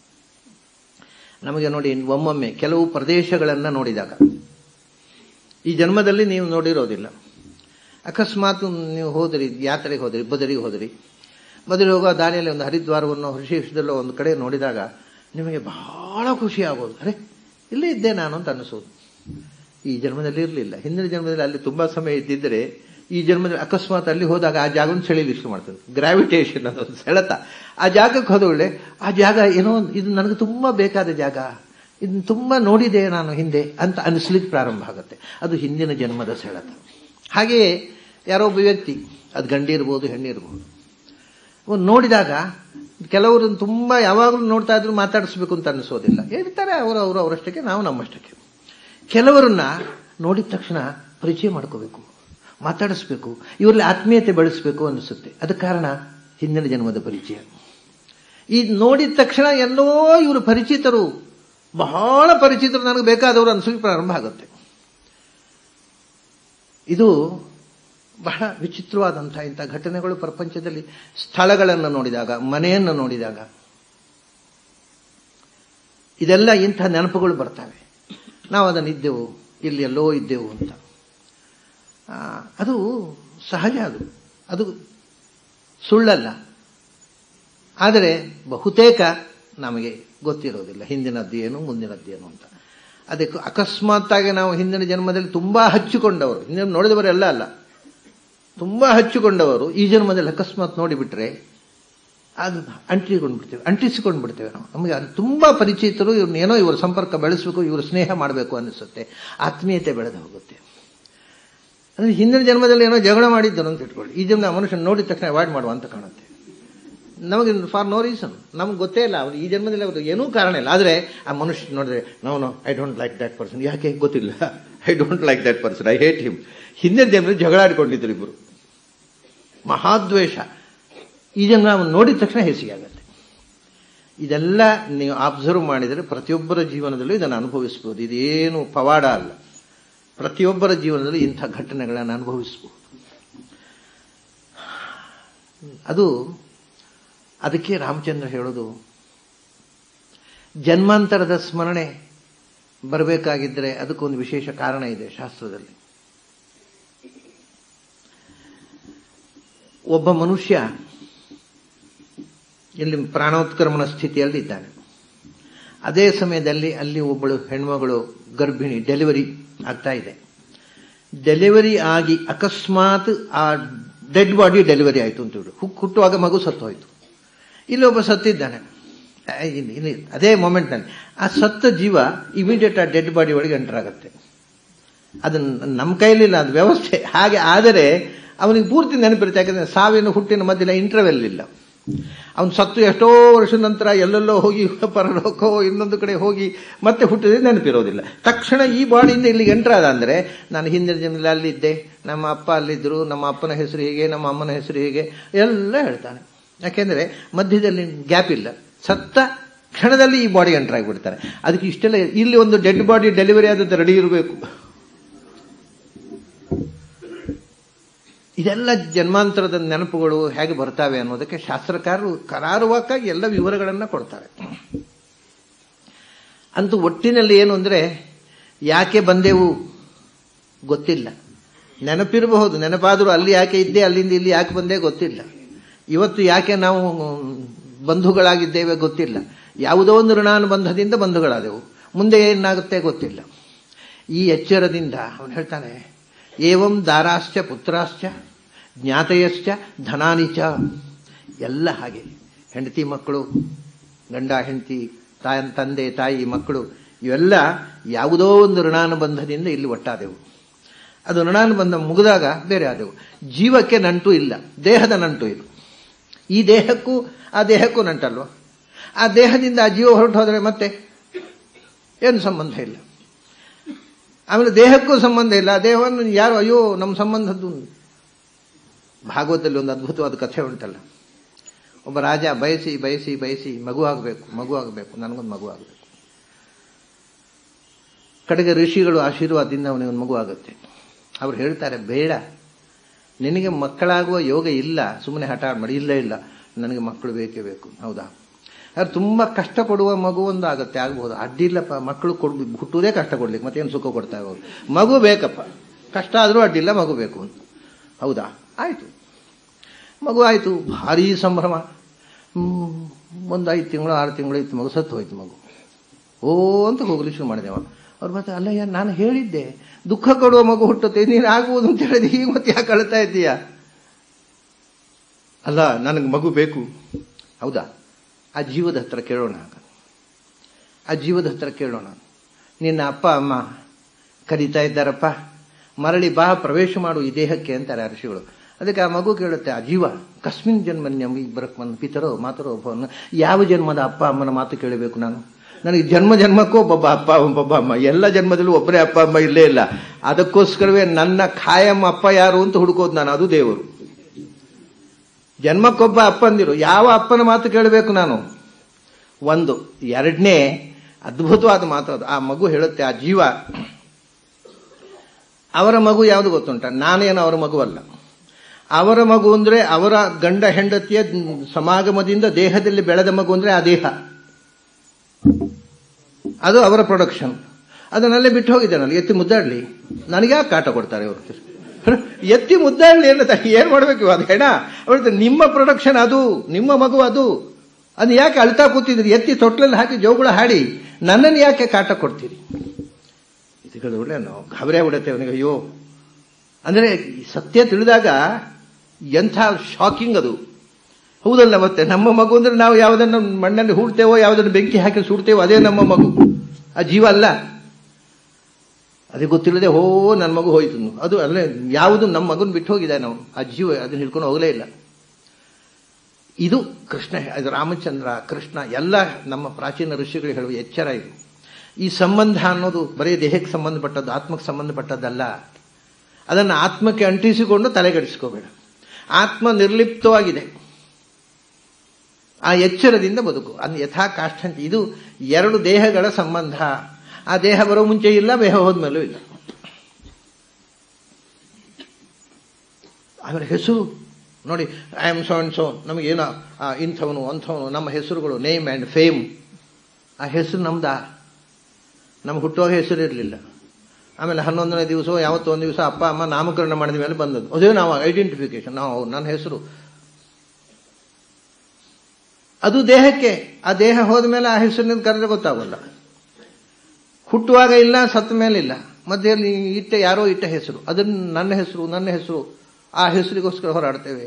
ನಮಗೆ ನೋಡಿ ಒಮ್ಮೊಮ್ಮೆ ಕೆಲವು ಪ್ರದೇಶಗಳನ್ನು ನೋಡಿದಾಗ ಈ ಜನ್ಮದಲ್ಲಿ ನೀವು ನೋಡಿರೋದಿಲ್ಲ ಅಕಸ್ಮಾತ್ ನೀವು ಹೋದ್ರಿ ಯಾತ್ರೆಗೆ ಹೋದ್ರಿ ಬದರಿಗೆ ಹೋದ್ರಿ ಬದರಿ ಹೋಗೋ ದಾರಿಯಲ್ಲಿ ಒಂದು ಹರಿದ್ವಾರವನ್ನು ಹೃಷಿಕೇಶದಲ್ಲೋ ಒಂದು ಕಡೆ ನೋಡಿದಾಗ ನಿಮಗೆ ಬಹಳ ಖುಷಿ ಆಗೋದು ಅರೆ ಇಲ್ಲೇ ಇದ್ದೆ ನಾನು ಅಂತ ಅನಿಸೋದು ಈ ಜನ್ಮದಲ್ಲಿ ಇರಲಿಲ್ಲ ಹಿಂದಿನ ಜನ್ಮದಲ್ಲಿ ಅಲ್ಲಿ ತುಂಬಾ ಸಮಯ ಇದ್ದಿದ್ರೆ ಈ ಜನ್ಮದಲ್ಲಿ ಅಕಸ್ಮಾತ್ ಅಲ್ಲಿ ಹೋದಾಗ ಆ ಜಾಗವನ್ನು ಸೆಳೀಲಿ ಇಷ್ಟು ಮಾಡ್ತದೆ ಗ್ರಾವಿಟೇಷನ್ ಅದೊಂದು ಸೆಳೆತ ಆ ಜಾಗಕ್ಕೆ ಹೋದೊಳ್ಳೆ ಆ ಜಾಗ ಏನೋ ಇದು ನನಗೆ ತುಂಬಾ ಬೇಕಾದ ಜಾಗ ಇದನ್ನ ತುಂಬಾ ನೋಡಿದೆ ನಾನು ಹಿಂದೆ ಅಂತ ಅನಿಸ್ಲಿಕ್ಕೆ ಪ್ರಾರಂಭ ಆಗುತ್ತೆ ಅದು ಹಿಂದಿನ ಜನ್ಮದ ಸೆಳೆತ ಹಾಗೆಯೇ ಯಾರೋ ಒಬ್ಬ ವ್ಯಕ್ತಿ ಅದು ಗಂಡಿರ್ಬೋದು ಹೆಣ್ಣಿರ್ಬೋದು ನೋಡಿದಾಗ ಕೆಲವರು ತುಂಬಾ ಯಾವಾಗಲೂ ನೋಡ್ತಾ ಇದ್ರು ಮಾತಾಡಿಸ್ಬೇಕು ಅಂತ ಅನಿಸೋದಿಲ್ಲ ಹೇಳ್ತಾರೆ ಅವರು ಅವರು ಅವರಷ್ಟಕ್ಕೆ ನಾವು ನಮ್ಮಷ್ಟಕ್ಕೆ ಕೆಲವರನ್ನ ನೋಡಿದ ತಕ್ಷಣ ಪರಿಚಯ ಮಾಡ್ಕೋಬೇಕು ಮಾತಾಡಿಸ್ಬೇಕು ಇವರಲ್ಲಿ ಆತ್ಮೀಯತೆ ಬೆಳೆಸಬೇಕು ಅನಿಸುತ್ತೆ ಅದಕ್ಕೆ ಕಾರಣ ಹಿಂದಿನ ಜನ್ಮದ ಪರಿಚಯ ಈ ನೋಡಿದ ತಕ್ಷಣ ಎಲ್ಲೋ ಇವರು ಪರಿಚಿತರು ಬಹಳ ಪರಿಚಿತರು ನನಗೆ ಬೇಕಾದವರು ಅನಿಸೋಕೆ ಪ್ರಾರಂಭ ಆಗುತ್ತೆ ಇದು ಬಹಳ ವಿಚಿತ್ರವಾದಂಥ ಇಂಥ ಘಟನೆಗಳು ಪ್ರಪಂಚದಲ್ಲಿ ಸ್ಥಳಗಳನ್ನು ನೋಡಿದಾಗ ಮನೆಯನ್ನು ನೋಡಿದಾಗ ಇದೆಲ್ಲ ಇಂಥ ನೆನಪುಗಳು ಬರ್ತವೆ ನಾವು ಅದನ್ನು ಇದ್ದೆವು ಇಲ್ಲಿ ಎಲ್ಲೋ ಇದ್ದೆವು ಅಂತ ಅದು ಸಹಜ ಅದು ಅದು ಸುಳ್ಳಲ್ಲ ಆದರೆ ಬಹುತೇಕ ನಮಗೆ ಗೊತ್ತಿರೋದಿಲ್ಲ ಹಿಂದಿನದ್ದು ಏನು ಮುಂದಿನದ್ದು ಏನು ಅಂತ ಅದಕ್ಕೆ ಅಕಸ್ಮಾತ್ತಾಗಿ ನಾವು ಹಿಂದಿನ ಜನ್ಮದಲ್ಲಿ ತುಂಬಾ ಹಚ್ಚಿಕೊಂಡವರು ಹಿಂದಿನ ನೋಡಿದವರೆಲ್ಲ ಅಲ್ಲ ತುಂಬಾ ಹಚ್ಚಿಕೊಂಡವರು ಈ ಜನ್ಮದಲ್ಲಿ ಅಕಸ್ಮಾತ್ ನೋಡಿಬಿಟ್ರೆ ಅದು ಅಂಟಿಕೊಂಡು ಬಿಡ್ತೇವೆ ಅಂಟಿಸಿಕೊಂಡು ಬಿಡ್ತೇವೆ ನಾವು ನಮಗೆ ಅದು ತುಂಬಾ ಪರಿಚಿತರು ಇವ್ರನ್ನ ಏನೋ ಇವ್ರ ಸಂಪರ್ಕ ಬೆಳೆಸಬೇಕು ಇವ್ರ ಸ್ನೇಹ ಮಾಡಬೇಕು ಅನಿಸುತ್ತೆ ಆತ್ಮೀಯತೆ ಬೆಳೆದು ಹೋಗುತ್ತೆ ಅಂದ್ರೆ ಹಿಂದಿನ ಜನ್ಮದಲ್ಲಿ ಏನೋ ಜಗಳ ಮಾಡಿದ್ದರು ಅಂತ ಇಟ್ಕೊಳ್ಳಿ ಈ ಜನ್ಮ ಮನುಷ್ಯನ ನೋಡಿದ ತಕ್ಷಣ ಅವಾಯ್ಡ್ ಮಾಡುವ ಅಂತ ಕಾಣುತ್ತೆ ನಮಗೆ ಫಾರ್ ನೋ ರೀಸನ್ ನಮ್ಗೆ ಗೊತ್ತೇ ಇಲ್ಲ ಅವ್ರು ಈ ಜನ್ಮದಲ್ಲಿ ಅವರು ಏನೂ ಕಾರಣ ಇಲ್ಲ ಆದರೆ ಆ ಮನುಷ್ಯ ನೋಡಿದ್ರೆ no no I don't like that person ಯಾಕೆ ಗೊತ್ತಿಲ್ಲ I don't like that person I hate him ಹಿಂದಿನ ಜನ್ಮದಲ್ಲಿ ಜಗಳ ಆಡಿಕೊಂಡಿದ್ರು ಇಬ್ಬರು ಮಹಾದ್ವೇಷ ಈ ಜನ್ಮ ಅವನು ನೋಡಿದ ತಕ್ಷಣ ಹೇಸಿಗೆ ಆಗುತ್ತೆ ಇದೆಲ್ಲ ನೀವು ಅಬ್ಸರ್ವ್ ಮಾಡಿದರೆ ಪ್ರತಿಯೊಬ್ಬರ ಜೀವನದಲ್ಲೂ ಇದನ್ನು ಅನುಭವಿಸ್ಬೋದು ಇದೇನು ಪವಾಡ ಅಲ್ಲ ಪ್ರತಿಯೊಬ್ಬರ ಜೀವನದಲ್ಲಿ ಇಂಥ ಘಟನೆಗಳನ್ನು ಅನುಭವಿಸಬಹುದು ಅದು ಅದಕ್ಕೆ ರಾಮಚಂದ್ರ ಹೇಳೋದು ಜನ್ಮಾಂತರದ ಸ್ಮರಣೆ ಬರಬೇಕಾಗಿದ್ದರೆ ಅದಕ್ಕೊಂದು ವಿಶೇಷ ಕಾರಣ ಇದೆ ಶಾಸ್ತ್ರದಲ್ಲಿ ಒಬ್ಬ ಮನುಷ್ಯ ಇಲ್ಲಿ ಪ್ರಾಣೋತ್ಕ್ರಮಣ ಸ್ಥಿತಿಯಲ್ಲಿ ಇದ್ದಾನೆ ಅದೇ ಸಮಯದಲ್ಲಿ ಅಲ್ಲಿ ಒಬ್ಬಳು ಹೆಣ್ಮಗಳು ಗರ್ಭಿಣಿ ಡೆಲಿವರಿ ಆಗ್ತಾ ಇದೆ ಡೆಲಿವರಿ ಆಗಿ ಅಕಸ್ಮಾತ್ ಆ ಡೆಡ್ ಬಾಡಿ ಡೆಲಿವರಿ ಆಯಿತು ಅಂತ ಹೇಳಿ ಹುಟ್ಟುವಾಗ ಮಗು ಸತ್ತು ಹೋಯಿತು ಇಲ್ಲಿ ಒಬ್ಬ ಸತ್ತಿದ್ದಾನೆ ಇಲ್ಲಿ ಅದೇ ಮೊಮೆಂಟ್ನಲ್ಲಿ ಆ ಸತ್ತ ಜೀವ ಇಮಿಡಿಯೇಟ್ ಆ ಡೆಡ್ ಬಾಡಿ ಒಳಗೆ ಎಂಟರ್ ಆಗುತ್ತೆ ಅದು ನಮ್ಮ ಕೈಲಿಲ್ಲ ಅದು ವ್ಯವಸ್ಥೆ ಹಾಗೆ ಆದರೆ ಅವನಿಗೆ ಪೂರ್ತಿ ನೆನಪಿರುತ್ತೆ ಯಾಕಂದ್ರೆ ಸಾವಿನ ಹುಟ್ಟಿನ ಮಧ್ಯೆ ಇಂಟರ್ವೆಲ್ ಇಲ್ಲ ಅವನು ಸತ್ತು ಎಷ್ಟೋ ವರ್ಷದ ನಂತರ ಎಲ್ಲೆಲ್ಲೋ ಹೋಗಿ ಪರಲೋಕೋ ಇನ್ನೊಂದು ಕಡೆ ಹೋಗಿ ಮತ್ತೆ ಹುಟ್ಟಿದ್ರೆ ನೆನಪಿರೋದಿಲ್ಲ ತಕ್ಷಣ ಈ ಬಾಡಿಯಿಂದ ಇಲ್ಲಿಗೆ ಎಂಟರ್ ಆದ ಅಂದರೆ ನಾನು ಹಿಂದಿನ ಜನ್ಮದಲ್ಲಿ ಅಲ್ಲಿದ್ದೆ ನಮ್ಮ ಅಪ್ಪ ಅಲ್ಲಿದ್ದರು ನಮ್ಮ ಅಪ್ಪನ ಹೆಸರು ಹೀಗೆ ನಮ್ಮ ಅಮ್ಮನ ಹೆಸರು ಹೀಗೆ ಎಲ್ಲ ಹೇಳ್ತಾನೆ ಯಾಕೆಂದರೆ ಮಧ್ಯದಲ್ಲಿ ಗ್ಯಾಪ್ ಇಲ್ಲ ಸತ್ತ ಕ್ಷಣದಲ್ಲಿ ಈ ಬಾಡಿ ಎಂಟರ್ ಆಗಿಬಿಡ್ತಾರೆ ಅದಕ್ಕೆ ಇಷ್ಟೆಲ್ಲ ಇಲ್ಲಿ ಒಂದು ಡೆಡ್ ಬಾಡಿ ಡೆಲಿವರಿ ಆದದ್ದು ರೆಡಿ ಇರಬೇಕು ಇದೆಲ್ಲ ಜನ್ಮಾಂತರದ ನೆನಪುಗಳು ಹೇಗೆ ಬರ್ತಾವೆ ಅನ್ನೋದಕ್ಕೆ ಶಾಸ್ತ್ರಕಾರರು ಕರಾರುವಾಕಾಗಿ ಎಲ್ಲ ವಿವರಗಳನ್ನು ಕೊಡ್ತಾರೆ ಅಂತೂ ಒಟ್ಟಿನಲ್ಲಿ ಏನು ಅಂದರೆ ಯಾಕೆ ಬಂದೆವು ಗೊತ್ತಿಲ್ಲ ನೆನಪಿರಬಹುದು ನೆನಪಾದರೂ ಅಲ್ಲಿ ಯಾಕೆ ಇದ್ದೆ ಅಲ್ಲಿಂದ ಇಲ್ಲಿ ಯಾಕೆ ಬಂದೆ ಗೊತ್ತಿಲ್ಲ ಇವತ್ತು ಯಾಕೆ ನಾವು ಬಂಧುಗಳಾಗಿದ್ದೇವೆ ಗೊತ್ತಿಲ್ಲ ಯಾವುದೋ ಒಂದು ಋಣಾನುಬಂಧದಿಂದ ಬಂಧುಗಳಾದೆವು ಮುಂದೆ ಏನಾಗುತ್ತೆ ಗೊತ್ತಿಲ್ಲ ಈ ಎಚ್ಚರದಿಂದ ಅವನು ಹೇಳ್ತಾನೆ ಏವಂ ದಾರಾಶ್ಚ ಪುತ್ರಾಶ್ಚ ಜ್ಞಾತಯಶ್ಚ ಧನಾನಿಚ ಎಲ್ಲ ಹಾಗೆ ಹೆಂಡತಿ ಮಕ್ಕಳು ಗಂಡ ಹೆಂಡತಿ ತಾಯ ತಂದೆ ತಾಯಿ ಮಕ್ಕಳು ಇವೆಲ್ಲ ಯಾವುದೋ ಒಂದು ಋಣಾನುಬಂಧದಿಂದ ಇಲ್ಲಿ ಒಟ್ಟಾದೆವು ಅದು ಋಣಾನುಬಂಧ ಮುಗಿದಾಗ ಬೇರೆ ಆದೆವು ಜೀವಕ್ಕೆ ನಂಟು ಇಲ್ಲ ದೇಹದ ನಂಟು ಇದು ಈ ದೇಹಕ್ಕೂ ಆ ದೇಹಕ್ಕೂ ನಂಟಲ್ವ ಆ ದೇಹದಿಂದ ಆ ಜೀವ ಹೊರಟು ಹೋದರೆ ಮತ್ತೆ ಏನು ಸಂಬಂಧ ಇಲ್ಲ ಆಮೇಲೆ ದೇಹಕ್ಕೂ ಸಂಬಂಧ ಇಲ್ಲ ದೇಹವನ್ನು ಯಾರು ಅಯ್ಯೋ ನಮ್ಮ ಸಂಬಂಧದ್ದು ಭಾಗವತದಲ್ಲಿ ಒಂದು ಅದ್ಭುತವಾದ ಕಥೆ ಉಂಟಲ್ಲ ಒಬ್ಬ ರಾಜ ಬಯಸಿ ಬಯಸಿ ಬಯಸಿ ಮಗು ಆಗಬೇಕು ಮಗು ಆಗಬೇಕು ನನಗೊಂದು ಮಗು ಆಗಬೇಕು ಕಡೆಗೆ ಋಷಿಗಳು ಆಶೀರ್ವಾದದಿಂದ ಅವನಿಗೆ ಒಂದು ಮಗು ಆಗುತ್ತೆ ಅವ್ರು ಹೇಳ್ತಾರೆ ಬೇಡ ನಿನಗೆ ಮಕ್ಕಳಾಗುವ ಯೋಗ ಇಲ್ಲ ಸುಮ್ಮನೆ ಹಠ ಮಾಡಿ ಇಲ್ಲ ಇಲ್ಲ ನನಗೆ ಮಕ್ಕಳು ಬೇಕೇ ಬೇಕು ಹೌದಾ ಯಾರು ತುಂಬ ಕಷ್ಟಪಡುವ ಮಗು ಒಂದು ಆಗುತ್ತೆ ಆಗ್ಬೋದು ಅಡ್ಡಿಲ್ಲಪ್ಪ ಮಕ್ಕಳು ಕೊಡ್ ಹುಟ್ಟುವುದೇ ಕಷ್ಟ ಕೊಡ್ಲಿಕ್ಕೆ ಮತ್ತೇನು ಸುಖ ಕೊಡ್ತಾ ಹೋಗಿ ಮಗು ಬೇಕಪ್ಪ ಕಷ್ಟ ಆದರೂ ಅಡ್ಡಿಲ್ಲ ಮಗು ಬೇಕು ಅಂತ ಹೌದಾ ಆಯಿತು ಮಗು ಆಯಿತು ಭಾರೀ ಸಂಭ್ರಮ ಒಂದು ಐದು ತಿಂಗಳು ಆರು ತಿಂಗಳು ಇತ್ತು ಮಗು ಸತ್ತು ಹೋಯ್ತು ಮಗು ಓ ಅಂತ ಹೋಗಲಿ ಶುರು ಮಾಡಿದೆವ ಅವ್ರು ಮತ್ತೆ ಅಲ್ಲಯ್ಯ ನಾನು ಹೇಳಿದ್ದೆ ದುಃಖ ಕೊಡುವ ಮಗು ಹುಟ್ಟುತ್ತೆ ನೀನು ಆಗ್ಬೋದು ಅಂತ ಹೇಳಿದೆ ಈಗ ಮತ್ತೆ ಯಾಕೆ ಅಳ್ತಾ ಇದ್ದೀಯಾ ಅಲ್ಲ ನನಗೆ ಮಗು ಬೇಕು ಹೌದಾ ಆ ಜೀವದ ಹತ್ರ ಕೇಳೋಣ ಆ ಜೀವದ ಹತ್ರ ಕೇಳೋಣ ನಿನ್ನ ಅಪ್ಪ ಅಮ್ಮ ಕರೀತಾ ಇದ್ದಾರಪ್ಪ ಮರಳಿ ಬಾ ಪ್ರವೇಶ ಮಾಡು ಈ ದೇಹಕ್ಕೆ ಅಂತಾರೆ ಆ ಋಷಿಗಳು ಅದಕ್ಕೆ ಆ ಮಗು ಕೇಳುತ್ತೆ ಆ ಜೀವ ಕಸ್ಮಿನ್ ಜನ್ಮನ್ಯಂ ಇಬ್ಬರಕ್ಕನ್ನು ಪಿತರೋ ಮಾತರೋ ಒಬ್ಬವನ್ನು ಯಾವ ಜನ್ಮದ ಅಪ್ಪ ಅಮ್ಮನ ಮಾತು ಕೇಳಬೇಕು ನಾನು ನನಗೆ ಜನ್ಮ ಜನ್ಮಕ್ಕೂ ಒಬ್ಬೊಬ್ಬ ಅಪ್ಪ ಒಬ್ಬೊಬ್ಬ ಅಮ್ಮ ಎಲ್ಲ ಜನ್ಮದಲ್ಲೂ ಒಬ್ಬರೇ ಅಪ್ಪ ಅಮ್ಮ ಇಲ್ಲೇ ಇಲ್ಲ ಅದಕ್ಕೋಸ್ಕರವೇ ನನ್ನ ಖಾಯಂ ಅಪ್ಪ ಯಾರು ಅಂತ ಹುಡುಕೋದು ನಾನು ಅದು ದೇವರು ಜನ್ಮಕ್ಕೊಬ್ಬ ಅಪ್ಪಂದಿರು ಯಾವ ಅಪ್ಪನ ಮಾತು ಕೇಳಬೇಕು ನಾನು ಒಂದು ಎರಡನೇ ಅದ್ಭುತವಾದ ಮಾತು ಅದು ಆ ಮಗು ಹೇಳುತ್ತೆ ಆ ಜೀವ ಅವರ ಮಗು ಯಾವುದು ಗೊತ್ತುಂಟ ನಾನೇನು ಅವರ ಮಗು ಅಲ್ಲ ಅವರ ಮಗು ಅಂದ್ರೆ ಅವರ ಗಂಡ ಹೆಂಡತಿಯ ಸಮಾಗಮದಿಂದ ದೇಹದಲ್ಲಿ ಬೆಳೆದ ಮಗು ಅಂದ್ರೆ ಆ ದೇಹ ಅದು ಅವರ ಪ್ರೊಡಕ್ಷನ್ ಅದನ್ನಲ್ಲೇ ಬಿಟ್ಟು ಹೋಗಿದ್ದಾನಲ್ಲ ಎತ್ತಿ ಮುದ್ದಾಡ್ಲಿ ನನಗೆ ಯಾಕೆ ಕಾಟ ಕೊಡ್ತಾರೆ ಅವರು ಎತ್ತಿ ಮುದ್ದಾಗಲಿ ಏನಂತ ಏನ್ ಮಾಡ್ಬೇಕು ಅದು ಹೆಣ ಅವಳು ನಿಮ್ಮ ಪ್ರೊಡಕ್ಷನ್ ಅದು ನಿಮ್ಮ ಮಗು ಅದು ಅದು ಯಾಕೆ ಅಳ್ತಾ ಕೂತಿದ್ರಿ ಎತ್ತಿ ತೊಟ್ಲಲ್ಲಿ ಹಾಕಿ ಜೋಗುಳ ಹಾಡಿ ನನ್ನನ್ನು ಯಾಕೆ ಕಾಟ ಕೊಡ್ತೀರಿ ಇದಕ್ಕೆ ಒಳ್ಳೆ ನಾವು ಗಾಬರಿ ಆಗ್ಬಿಡುತ್ತೆ ಅವನಿಗೆ ಅಯ್ಯೋ ಅಂದ್ರೆ ಈ ಸತ್ಯ ತಿಳಿದಾಗ ಎಂಥ ಶಾಕಿಂಗ್ ಅದು ಹೌದಲ್ಲ ಮತ್ತೆ ನಮ್ಮ ಮಗು ಅಂದ್ರೆ ನಾವು ಯಾವುದನ್ನು ಮಣ್ಣಲ್ಲಿ ಹೂಡ್ತೇವೋ ಯಾವುದನ್ನು ಬೆಂಕಿ ಹಾಕಿ ಸುಡ್ತೇವೋ ಅದೇ ನಮ್ಮ ಮಗು ಆ ಜೀವ ಅಲ್ಲ ಅದೇ ಗೊತ್ತಿಲ್ಲದೆ ಹೋ ನನ್ನ ಮಗು ಹೋಯ್ತು ಅದು ಅಲ್ಲೇ ಯಾವುದು ನಮ್ಮ ಮಗನ್ ಬಿಟ್ಟು ಹೋಗಿದೆ ನಾವು ಆ ಜೀವ ಅದನ್ನ ಹಿಡ್ಕೊಂಡು ಹೋಗಲೇ ಇಲ್ಲ ಇದು ಕೃಷ್ಣ ಇದು ರಾಮಚಂದ್ರ ಕೃಷ್ಣ ಎಲ್ಲ ನಮ್ಮ ಪ್ರಾಚೀನ ಋಷಿಗಳು ಹೇಳುವ ಎಚ್ಚರ ಇದು ಈ ಸಂಬಂಧ ಅನ್ನೋದು ಬರೀ ದೇಹಕ್ಕೆ ಸಂಬಂಧಪಟ್ಟದ್ದು ಆತ್ಮಕ್ಕೆ ಸಂಬಂಧಪಟ್ಟದ್ದಲ್ಲ ಅದನ್ನು ಆತ್ಮಕ್ಕೆ ಅಂಟಿಸಿಕೊಂಡು ತಲೆಗಡಿಸ್ಕೋಬೇಡ ಆತ್ಮ ನಿರ್ಲಿಪ್ತವಾಗಿದೆ ಆ ಎಚ್ಚರದಿಂದ ಬದುಕು ಅದು ಯಥಾ ಕಾಷ್ಠಂತ ಇದು ಎರಡು ದೇಹಗಳ ಸಂಬಂಧ ಆ ದೇಹ ಬರೋ ಮುಂಚೆ ಇಲ್ಲ ದೇಹ ಹೋದ್ಮೇಲೂ ಇಲ್ಲ ಆಮೇಲೆ ಹೆಸರು ನೋಡಿ I am so and so ನಮಗೇನೋ ಇಂಥವನು ಅಂಥವನು ನಮ್ಮ ಹೆಸರುಗಳು ನೇಮ್ ಆ್ಯಂಡ್ ಫೇಮ್ ಆ ಹೆಸರು ನಮ್ದ ನಮ್ಗೆ ಹುಟ್ಟುವಾಗ ಹೆಸರು ಇರಲಿಲ್ಲ ಆಮೇಲೆ ಹನ್ನೊಂದನೇ ದಿವಸ ಯಾವತ್ತೋ ಒಂದು ದಿವಸ ಅಪ್ಪ ಅಮ್ಮ ನಾಮಕರಣ ಮಾಡಿದ ಮೇಲೆ ಬಂದದ್ದು ಅದೇ ನಾವು ಐಡೆಂಟಿಫಿಕೇಶನ್ ನಾವು ನನ್ನ ಹೆಸರು ಅದು ದೇಹಕ್ಕೆ ಆ ದೇಹ ಹೋದ ಮೇಲೆ ಆ ಹೆಸರಿನಿಂದ ಕರೆದ್ರೆ ಗೊತ್ತಾಗಲ್ಲ ಹುಟ್ಟುವಾಗ ಇಲ್ಲ ಸತ್ತ ಮೇಲೆ ಇಲ್ಲ ಮಧ್ಯೆಯಲ್ಲಿ ಇಟ್ಟ ಯಾರೋ ಇಟ್ಟ ಹೆಸರು ಅದನ್ನು ನನ್ನ ಹೆಸರು ನನ್ನ ಹೆಸರು ಆ ಹೆಸರಿಗೋಸ್ಕರ ಹೋರಾಡ್ತೇವೆ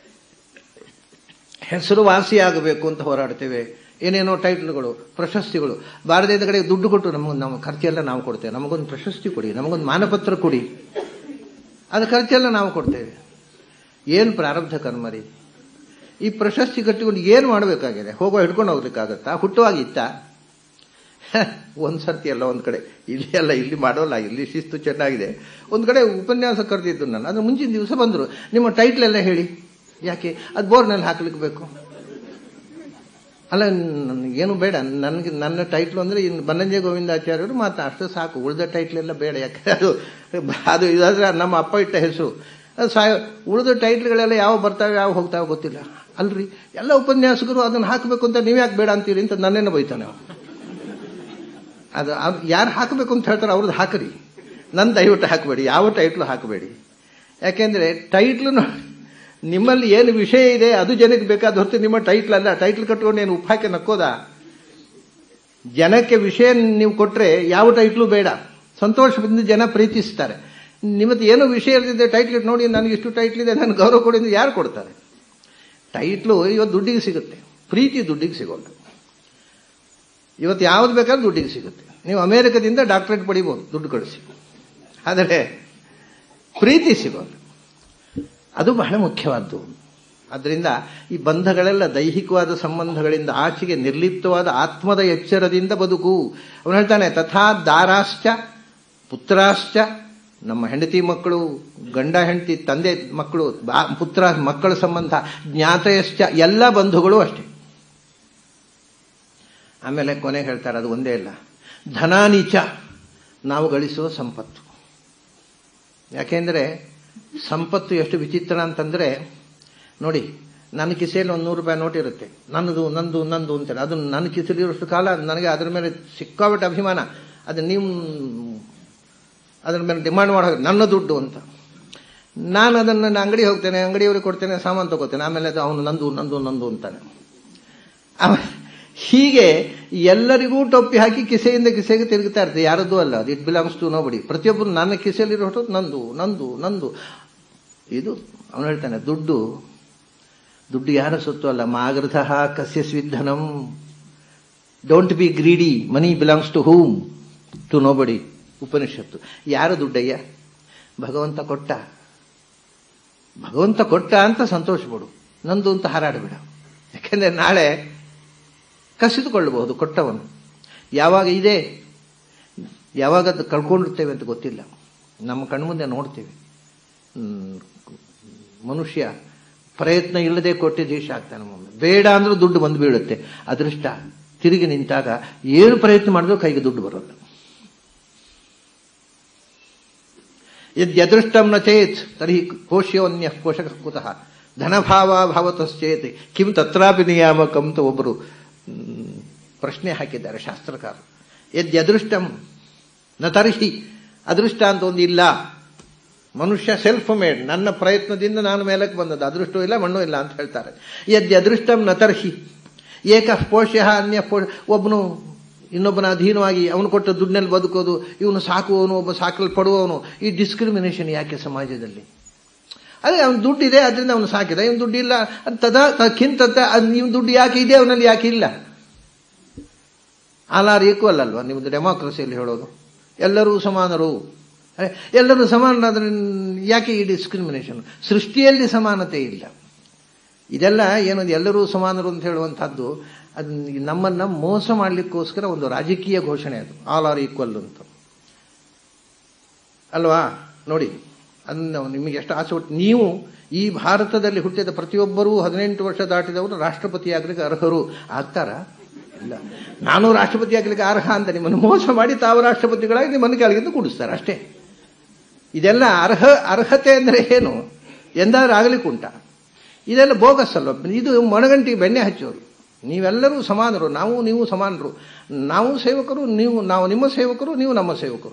ಹೆಸರು ವಾಸಿಯಾಗಬೇಕು ಅಂತ ಹೋರಾಡ್ತೇವೆ ಏನೇನೋ ಟೈಟ್ಲ್ಗಳು ಪ್ರಶಸ್ತಿಗಳು ಭಾರತದ ಕಡೆ ದುಡ್ಡು ಕೊಟ್ಟು ನಮಗೊಂದು ನಮ್ಮ ಖರ್ಚೆಲ್ಲ ನಾವು ಕೊಡ್ತೇವೆ ನಮಗೊಂದು ಪ್ರಶಸ್ತಿ ಕೊಡಿ ನಮಗೊಂದು ಮಾನಪತ್ರ ಕೊಡಿ ಅದು ಖರ್ಚೆಲ್ಲ ನಾವು ಕೊಡ್ತೇವೆ ಏನು ಪ್ರಾರಬ್ಧ ಕರ್ಮರಿ ಈ ಪ್ರಶಸ್ತಿ ಕಟ್ಟಿಕೊಂಡು ಏನು ಮಾಡಬೇಕಾಗಿದೆ ಹೋಗೋ ಹಿಡ್ಕೊಂಡು ಹೋಗ್ಲಿಕ್ಕಾಗತ್ತಾ ಹುಟ್ಟುವಾಗ ಇತ್ತ ಒಂದ್ ಸರ್ತಿ ಎಲ್ಲ ಒಂದ್ ಕಡೆ ಇಲ್ಲಿ ಅಲ್ಲ ಇಲ್ಲಿ ಮಾಡೋಲ್ಲ ಇಲ್ಲಿ ಶಿಸ್ತು ಚೆನ್ನಾಗಿದೆ ಒಂದ್ ಕಡೆ ಉಪನ್ಯಾಸ ಕರೆದಿದ್ದು ನಾನು ಅದ್ರ ಮುಂಚಿನ ದಿವಸ ಬಂದ್ರು ನಿಮ್ಮ ಟೈಟ್ಲ್ ಎಲ್ಲ ಹೇಳಿ ಯಾಕೆ ಅದು ಬೋರ್ನಲ್ಲಿ ಹಾಕ್ಲಿಕ್ಕೆ ಬೇಕು ಅಲ್ಲ ಏನು ಬೇಡ ನನಗೆ ನನ್ನ ಟೈಟ್ಲು ಅಂದ್ರೆ ಇನ್ನು ಬನ್ನಂಜೆ ಗೋವಿಂದಾಚಾರ್ಯರು ಮಾತ್ರ ಅಷ್ಟು ಸಾಕು ಉಳಿದ ಟೈಟ್ಲ್ ಎಲ್ಲ ಬೇಡ ಯಾಕೆ ಅದು ಅದು ಇದಾದ್ರೆ ನಮ್ಮ ಅಪ್ಪ ಇಟ್ಟ ಹೆಸರು ಅದು ಸಾಯ ಉಳಿದ ಟೈಟ್ಲ್ಗಳೆಲ್ಲ ಯಾವ ಬರ್ತಾವೆ ಯಾವ ಹೋಗ್ತಾವೆ ಗೊತ್ತಿಲ್ಲ ಅಲ್ರಿ ಎಲ್ಲ ಉಪನ್ಯಾಸಕರು ಅದನ್ನ ಹಾಕಬೇಕು ಅಂತ ನೀವು ಯಾಕೆ ಬೇಡ ಅಂತೀರಿ ಅಂತ ನನ್ನೇನು ಬೈತಾನೆ ಅದು ಯಾರು ಹಾಕಬೇಕು ಅಂತ ಹೇಳ್ತಾರೆ ಅವ್ರದ್ದು ಹಾಕ್ರಿ ನನ್ನ ದಯವಿಟ್ಟು ಹಾಕಬೇಡಿ ಯಾವ ಟೈಟ್ಲು ಹಾಕಬೇಡಿ ಯಾಕೆಂದ್ರೆ ಟೈಟ್ಲು ನಿಮ್ಮಲ್ಲಿ ಏನು ವಿಷಯ ಇದೆ ಅದು ಜನಕ್ಕೆ ಬೇಕಾದ ಹೊರತು ನಿಮ್ಮ ಟೈಟ್ಲ್ ಅಲ್ಲ ಟೈಟ್ಲ್ ಕಟ್ಕೊಂಡು ಏನು ಉಪ್ಪಾಕೆ ನಕ್ಕೋದ ಜನಕ್ಕೆ ವಿಷಯ ನೀವು ಕೊಟ್ರೆ ಯಾವ ಟೈಟ್ಲು ಬೇಡ ಸಂತೋಷದಿಂದ ಜನ ಪ್ರೀತಿಸ್ತಾರೆ ನಿಮ್ಮದು ಏನೋ ವಿಷಯ ಇರ್ತಿದೆ ಟೈಟ್ಲ್ ನೋಡಿ ನನಗೆ ಇಷ್ಟು ಟೈಟ್ಲ್ ಇದೆ ನನಗೆ ಗೌರವ ಕೊಡಿ ಅಂತ ಯಾರು ಕೊಡ್ತಾರೆ ಟೈಟ್ಲು ಇವತ್ತು ದುಡ್ಡಿಗೆ ಸಿಗುತ್ತೆ ಪ್ರೀತಿ ದುಡ್ಡಿಗೆ ಸಿಗೋಲ್ಲ ಇವತ್ತು ಯಾವ್ದು ಬೇಕಾದ್ರೂ ದುಡ್ಡಿಗೆ ಸಿಗುತ್ತೆ ನೀವು ಅಮೆರಿಕದಿಂದ ಡಾಕ್ಟರೇಟ್ ಪಡಿಬೋದು ದುಡ್ಡು ಕಳಿಸಿ ಆದರೆ ಪ್ರೀತಿ ಸಿಗೋಲ್ಲ ಅದು ಬಹಳ ಮುಖ್ಯವಾದ್ದು ಅದರಿಂದ ಈ ಬಂಧಗಳೆಲ್ಲ ದೈಹಿಕವಾದ ಸಂಬಂಧಗಳಿಂದ ಆಚೆಗೆ ನಿರ್ಲಿಪ್ತವಾದ ಆತ್ಮದ ಎಚ್ಚರದಿಂದ ಬದುಕು ಅವನು ಹೇಳ್ತಾನೆ ತಥಾ ದಾರಾಶ್ಚ ಪುತ್ರಾಶ್ಚ ನಮ್ಮ ಹೆಂಡತಿ ಮಕ್ಕಳು ಗಂಡ ಹೆಂಡತಿ ತಂದೆ ಮಕ್ಕಳು ಪುತ್ರ ಮಕ್ಕಳ ಸಂಬಂಧ ಜ್ಞಾತಯಶ್ಚ ಎಲ್ಲ ಬಂಧುಗಳು ಅಷ್ಟೇ ಆಮೇಲೆ ಕೊನೆಗೆ ಹೇಳ್ತಾರೆ ಅದು ಒಂದೇ ಇಲ್ಲ ಧನಾನೀಚ ನಾವು ಗಳಿಸುವ ಸಂಪತ್ತು ಯಾಕೆಂದ್ರೆ ಸಂಪತ್ತು ಎಷ್ಟು ವಿಚಿತ್ರ ಅಂತಂದ್ರೆ ನೋಡಿ ನನ್ನ ಕಿಸೆಯಲ್ಲಿ ಒಂದು ನೂರು ರೂಪಾಯಿ ನೋಟ್ ಇರುತ್ತೆ ನನ್ನದು ನಂದು ನಂದು ಅಂತೇಳಿ ಅದು ನನ್ನ ಕಿಸೆಲಿರೋಷ್ಟು ಕಾಲ ನನಗೆ ಅದರ ಮೇಲೆ ಸಿಕ್ಕಾಬಿಟ್ಟು ಅಭಿಮಾನ ಅದು ನೀವು ಅದರ ಮೇಲೆ ಡಿಮಾಂಡ್ ಮಾಡೋ ನನ್ನ ದುಡ್ಡು ಅಂತ ನಾನು ಅದನ್ನು ನನ್ನ ಅಂಗಡಿ ಹೋಗ್ತೇನೆ ಅಂಗಡಿಯವ್ರಿಗೆ ಕೊಡ್ತೇನೆ ಸಾಮಾನು ತಗೋತೇನೆ ಆಮೇಲೆ ಅದು ಅವನು ನಂದು ನಂದು ನಂದು ಅಂತಾನೆ ಹೀಗೆ ಎಲ್ಲರಿಗೂ ಟೊಪ್ಪಿ ಹಾಕಿ ಕಿಸೆಯಿಂದ ಕಿಸೆಗೆ ತಿರುಗುತ್ತಾ ಇರ್ತದೆ ಯಾರದ್ದು ಅಲ್ಲ ಅದು ಇಟ್ ಬಿಲಾಂಗ್ಸ್ ಟು ನೋ ಬಡಿ ಪ್ರತಿಯೊಬ್ಬರು ನನ್ನ ಕಿಸೆಯಲ್ಲಿರೋಷ್ಟು ನಂದು ನಂದು ನಂದು ಇದು ಅವನು ಹೇಳ್ತಾನೆ ದುಡ್ಡು ದುಡ್ಡು ಯಾರ ಸೊತ್ತು ಅಲ್ಲ ಮಾಗೃತ ಕಸ್ಯ ಸ್ವಿಧನಂ don't be greedy money belongs to whom to nobody ಉಪನಿಷತ್ತು ಯಾರ ದುಡ್ಡಯ್ಯ ಭಗವಂತ ಕೊಟ್ಟ ಭಗವಂತ ಕೊಟ್ಟ ಅಂತ ಸಂತೋಷ ಪಡು ನಂದು ಅಂತ ಹಾರಾಡಬೇಡ ಯಾಕೆಂದ್ರೆ ನಾಳೆ ಕಸಿದುಕೊಳ್ಳಬಹುದು ಕೊಟ್ಟವನು ಯಾವಾಗ ಇದೆ ಯಾವಾಗ ಅದು ಕಳ್ಕೊಂಡಿರ್ತೇವೆ ಅಂತ ಗೊತ್ತಿಲ್ಲ ನಮ್ಮ ಕಣ್ಮುಂದೆ ನೋಡ್ತೇವೆ ಮನುಷ್ಯ ಪ್ರಯತ್ನ ಇಲ್ಲದೆ ಕೊಟ್ಟಿದ್ದು ದೇಶ ಆಗ್ತಾನೆ ಮುಂದೆ ಬೇಡ ಅಂದ್ರೂ ದುಡ್ಡು ಬಂದು ಬೀಳುತ್ತೆ ಅದೃಷ್ಟ ತಿರುಗಿ ನಿಂತಾಗ ಏನು ಪ್ರಯತ್ನ ಮಾಡಿದ್ರು ಕೈಗೆ ದುಡ್ಡು ಬರೋಲ್ಲ ಯದ್ಯದೃಷ್ಟಂ ನ ಚೇತ್ ತರ್ಹಿ ಕೋಶ್ಯೋನ್ಯ ಕೋಶಕ ಕುತಃ ಧನಭಾವ ಭಾವತಶ್ಚೇತ್ ಕಿಂ ತತ್ರಾಪಿ ನಿಯಾಮಕಂ ಅಂತ ಒಬ್ಬರು ಪ್ರಶ್ನೆ ಹಾಕಿದ್ದಾರೆ ಶಾಸ್ತ್ರಕಾರರು ಯದ್ಯದೃಷ್ಟಂ ನ ತರ್ಹಿ ಅದೃಷ್ಟ ಅಂತ ಒಂದು ಇಲ್ಲ ಮನುಷ್ಯ ಸೆಲ್ಫ್ ಮೇಡ್ ನನ್ನ ಪ್ರಯತ್ನದಿಂದ ನಾನು ಮೇಲಕ್ಕೆ ಬಂದದ್ದು ಅದೃಷ್ಟವೂ ಇಲ್ಲ ಮಣ್ಣು ಇಲ್ಲ ಅಂತ ಹೇಳ್ತಾರೆ ಯದ್ಯ ಅದೃಷ್ಟಂ ನತರ್ಹಿ ಏಕ ಪೋಷ್ಯ ಅನ್ಯ ಪೋ ಒಬ್ಬನು ಇನ್ನೊಬ್ಬನ ಅಧೀನವಾಗಿ ಅವನು ಕೊಟ್ಟ ದುಡ್ಡಿನಲ್ಲಿ ಬದುಕೋದು ಇವನು ಸಾಕುವವನು ಒಬ್ಬ ಸಾಕಲ್ಪಡುವವನು ಈ ಡಿಸ್ಕ್ರಿಮಿನೇಷನ್ ಯಾಕೆ ಸಮಾಜದಲ್ಲಿ ಅದೇ ಅವನ ದುಡ್ಡಿದೆ ಅದರಿಂದ ಅವನು ಸಾಕಿದ ಇವನು ದುಡ್ಡು ಇಲ್ಲ ತದಾ ಕಿಂತ ನೀವು ದುಡ್ಡು ಯಾಕೆ ಇದೆ ಅವನಲ್ಲಿ ಯಾಕೆ ಇಲ್ಲ ಆಲ್ ಆರ್ ಈಕ್ವಲ್ ಅಲ್ವಾ ನಿಮ್ಮದು ಡೆಮಾಕ್ರಸಿಯಲ್ಲಿ ಹೇಳೋದು ಎಲ್ಲರೂ ಸಮಾನರು ಎಲ್ಲರೂ ಸಮಾನರಾದ್ರೆ ಯಾಕೆ ಈ ಡಿಸ್ಕ್ರಿಮಿನೇಷನ್ ಸೃಷ್ಟಿಯಲ್ಲಿ ಸಮಾನತೆ ಇಲ್ಲ ಇದೆಲ್ಲ ಏನೊಂದು ಎಲ್ಲರೂ ಸಮಾನರು ಅಂತ ಹೇಳುವಂಥದ್ದು ಅದು ನಮ್ಮನ್ನ ಮೋಸ ಮಾಡಲಿಕ್ಕೋಸ್ಕರ ಒಂದು ರಾಜಕೀಯ ಘೋಷಣೆ ಅದು ಆಲ್ ಆರ್ ಈಕ್ವಲ್ ಅಂತ ಅಲ್ವಾ ನೋಡಿ ಅದನ್ನ ನಿಮಗೆ ಎಷ್ಟು ಆಸೆ ಉಂಟು ನೀವು ಈ ಭಾರತದಲ್ಲಿ ಹುಟ್ಟಿದ ಪ್ರತಿಯೊಬ್ಬರೂ ಹದಿನೆಂಟು ವರ್ಷ ದಾಟಿದವರು ರಾಷ್ಟ್ರಪತಿ ಆಗ್ಲಿಕ್ಕೆ ಅರ್ಹರು ಆಗ್ತಾರ ಇಲ್ಲ ನಾನು ರಾಷ್ಟ್ರಪತಿ ಆಗ್ಲಿಕ್ಕೆ ಅರ್ಹ ಅಂತ ನಿಮ್ಮನ್ನು ಮೋಸ ಮಾಡಿ ತಾವು ರಾಷ್ಟ್ರಪತಿಗಳಾಗಿ ನಿಮ್ಮನ್ನು ಕೆಳಗಿಂದ ಕೂಡಿಸ್ತಾರೆ ಅಷ್ಟೇ ಇದೆಲ್ಲ ಅರ್ಹ ಅರ್ಹತೆ ಅಂದ್ರೆ ಏನು ಎಂದಾದ್ರೂ ಆಗ್ಲಿಕ್ಕೆ ಉಂಟ ಇದೆಲ್ಲ ಬೋಗಸ್ ಅಲ್ವ ಇದು ಮಣಗಂಟಿಗೆ ಬೆಣ್ಣೆ ಹಚ್ಚೋರು ನೀವೆಲ್ಲರೂ ಸಮಾನರು ನಾವು ನೀವು ಸಮಾನರು ನಾವು ಸೇವಕರು ನೀವು ನಾವು ನಿಮ್ಮ ಸೇವಕರು ನೀವು ನಮ್ಮ ಸೇವಕರು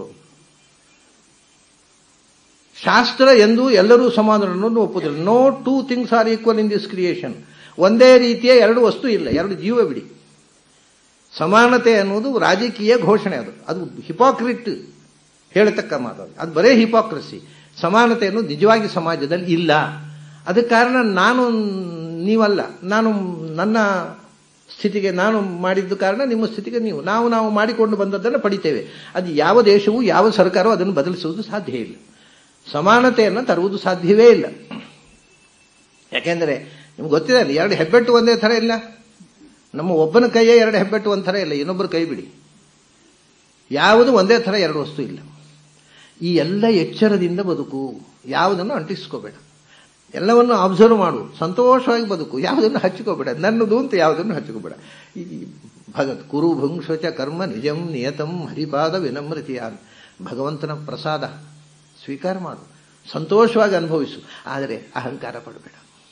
ಶಾಸ್ತ್ರ ಎಂದು ಎಲ್ಲರೂ ಸಮಾನರನ್ನು ಒಪ್ಪುದಿಲ್ಲ no two things are equal in this creation ಒಂದೇ ರೀತಿಯ ಎರಡು ವಸ್ತು ಇಲ್ಲ ಎರಡು ಜೀವ ಬಿಡಿ ಸಮಾನತೆ ಅನ್ನೋದು ರಾಜಕೀಯ ಘೋಷಣೆ ಅದು ಅದು ಹಿಪಾಕ್ರಿಟ್ ಹೇಳತಕ್ಕ ಮಾತು ಅದು ಬರೇ ಹಿಪಾಕ್ರಸಿ ಸಮಾನತೆ ಅನ್ನೋದು ನಿಜವಾಗಿ ಸಮಾಜದಲ್ಲಿ ಇಲ್ಲ ಅದಕ್ಕೆ ಕಾರಣ ನಾನು ನೀವಲ್ಲ ನಾನು ನನ್ನ ಸ್ಥಿತಿಗೆ ನಾನು ಮಾಡಿದ್ದು ಕಾರಣ ನಿಮ್ಮ ಸ್ಥಿತಿಗೆ ನೀವು ನಾವು ನಾವು ಮಾಡಿಕೊಂಡು ಬಂದದ್ದನ್ನು ಪಡಿತೇವೆ ಅದು ಯಾವ ದೇಶವೂ ಯಾವ ಸರ್ಕಾರವೂ ಅದನ್ನು ಬದಲಿಸುವುದು ಸಾಧ್ಯ ಇಲ್ಲ ಸಮಾನತೆಯನ್ನು ತರುವುದು ಸಾಧ್ಯವೇ ಇಲ್ಲ ಯಾಕೆಂದರೆ ನಿಮ್ಗೆ ಗೊತ್ತಿದೆ ಎರಡು ಹೆಬ್ಬೆಟ್ಟು ಒಂದೇ ಥರ ಇಲ್ಲ ನಮ್ಮ ಒಬ್ಬನ ಕೈಯೇ ಎರಡು ಹೆಬ್ಬೆಟ್ಟು ಒಂದ್ ಥರ ಇಲ್ಲ ಇನ್ನೊಬ್ಬರು ಕೈ ಬಿಡಿ ಯಾವುದು ಒಂದೇ ಥರ ಎರಡು ವಸ್ತು ಇಲ್ಲ ಈ ಎಲ್ಲ ಎಚ್ಚರದಿಂದ ಬದುಕು ಯಾವುದನ್ನು ಅಂಟಿಸ್ಕೋಬೇಡ ಎಲ್ಲವನ್ನು ಅಬ್ಸರ್ವ್ ಮಾಡು ಸಂತೋಷವಾಗಿ ಬದುಕು ಯಾವುದನ್ನು ಹಚ್ಕೋಬೇಡ ನನ್ನದು ಅಂತ ಯಾವುದನ್ನು ಹಚ್ಕೋಬೇಡ ಈ ಭಗತ್ ಕುರು ಭುಂಕ್ಷಚ ಕರ್ಮ ನಿಜಂ ನಿಯತಂ ಹರಿಪಾದ ವಿನಮ್ರತೆಯ ಭಗವಂತನ ಪ್ರಸಾದ ಸ್ವೀಕಾರ ಮಾಡು ಸಂತೋಷವಾಗಿ ಅನುಭವಿಸು ಆದರೆ ಅಹಂಕಾರ ಪಡಬೇಡ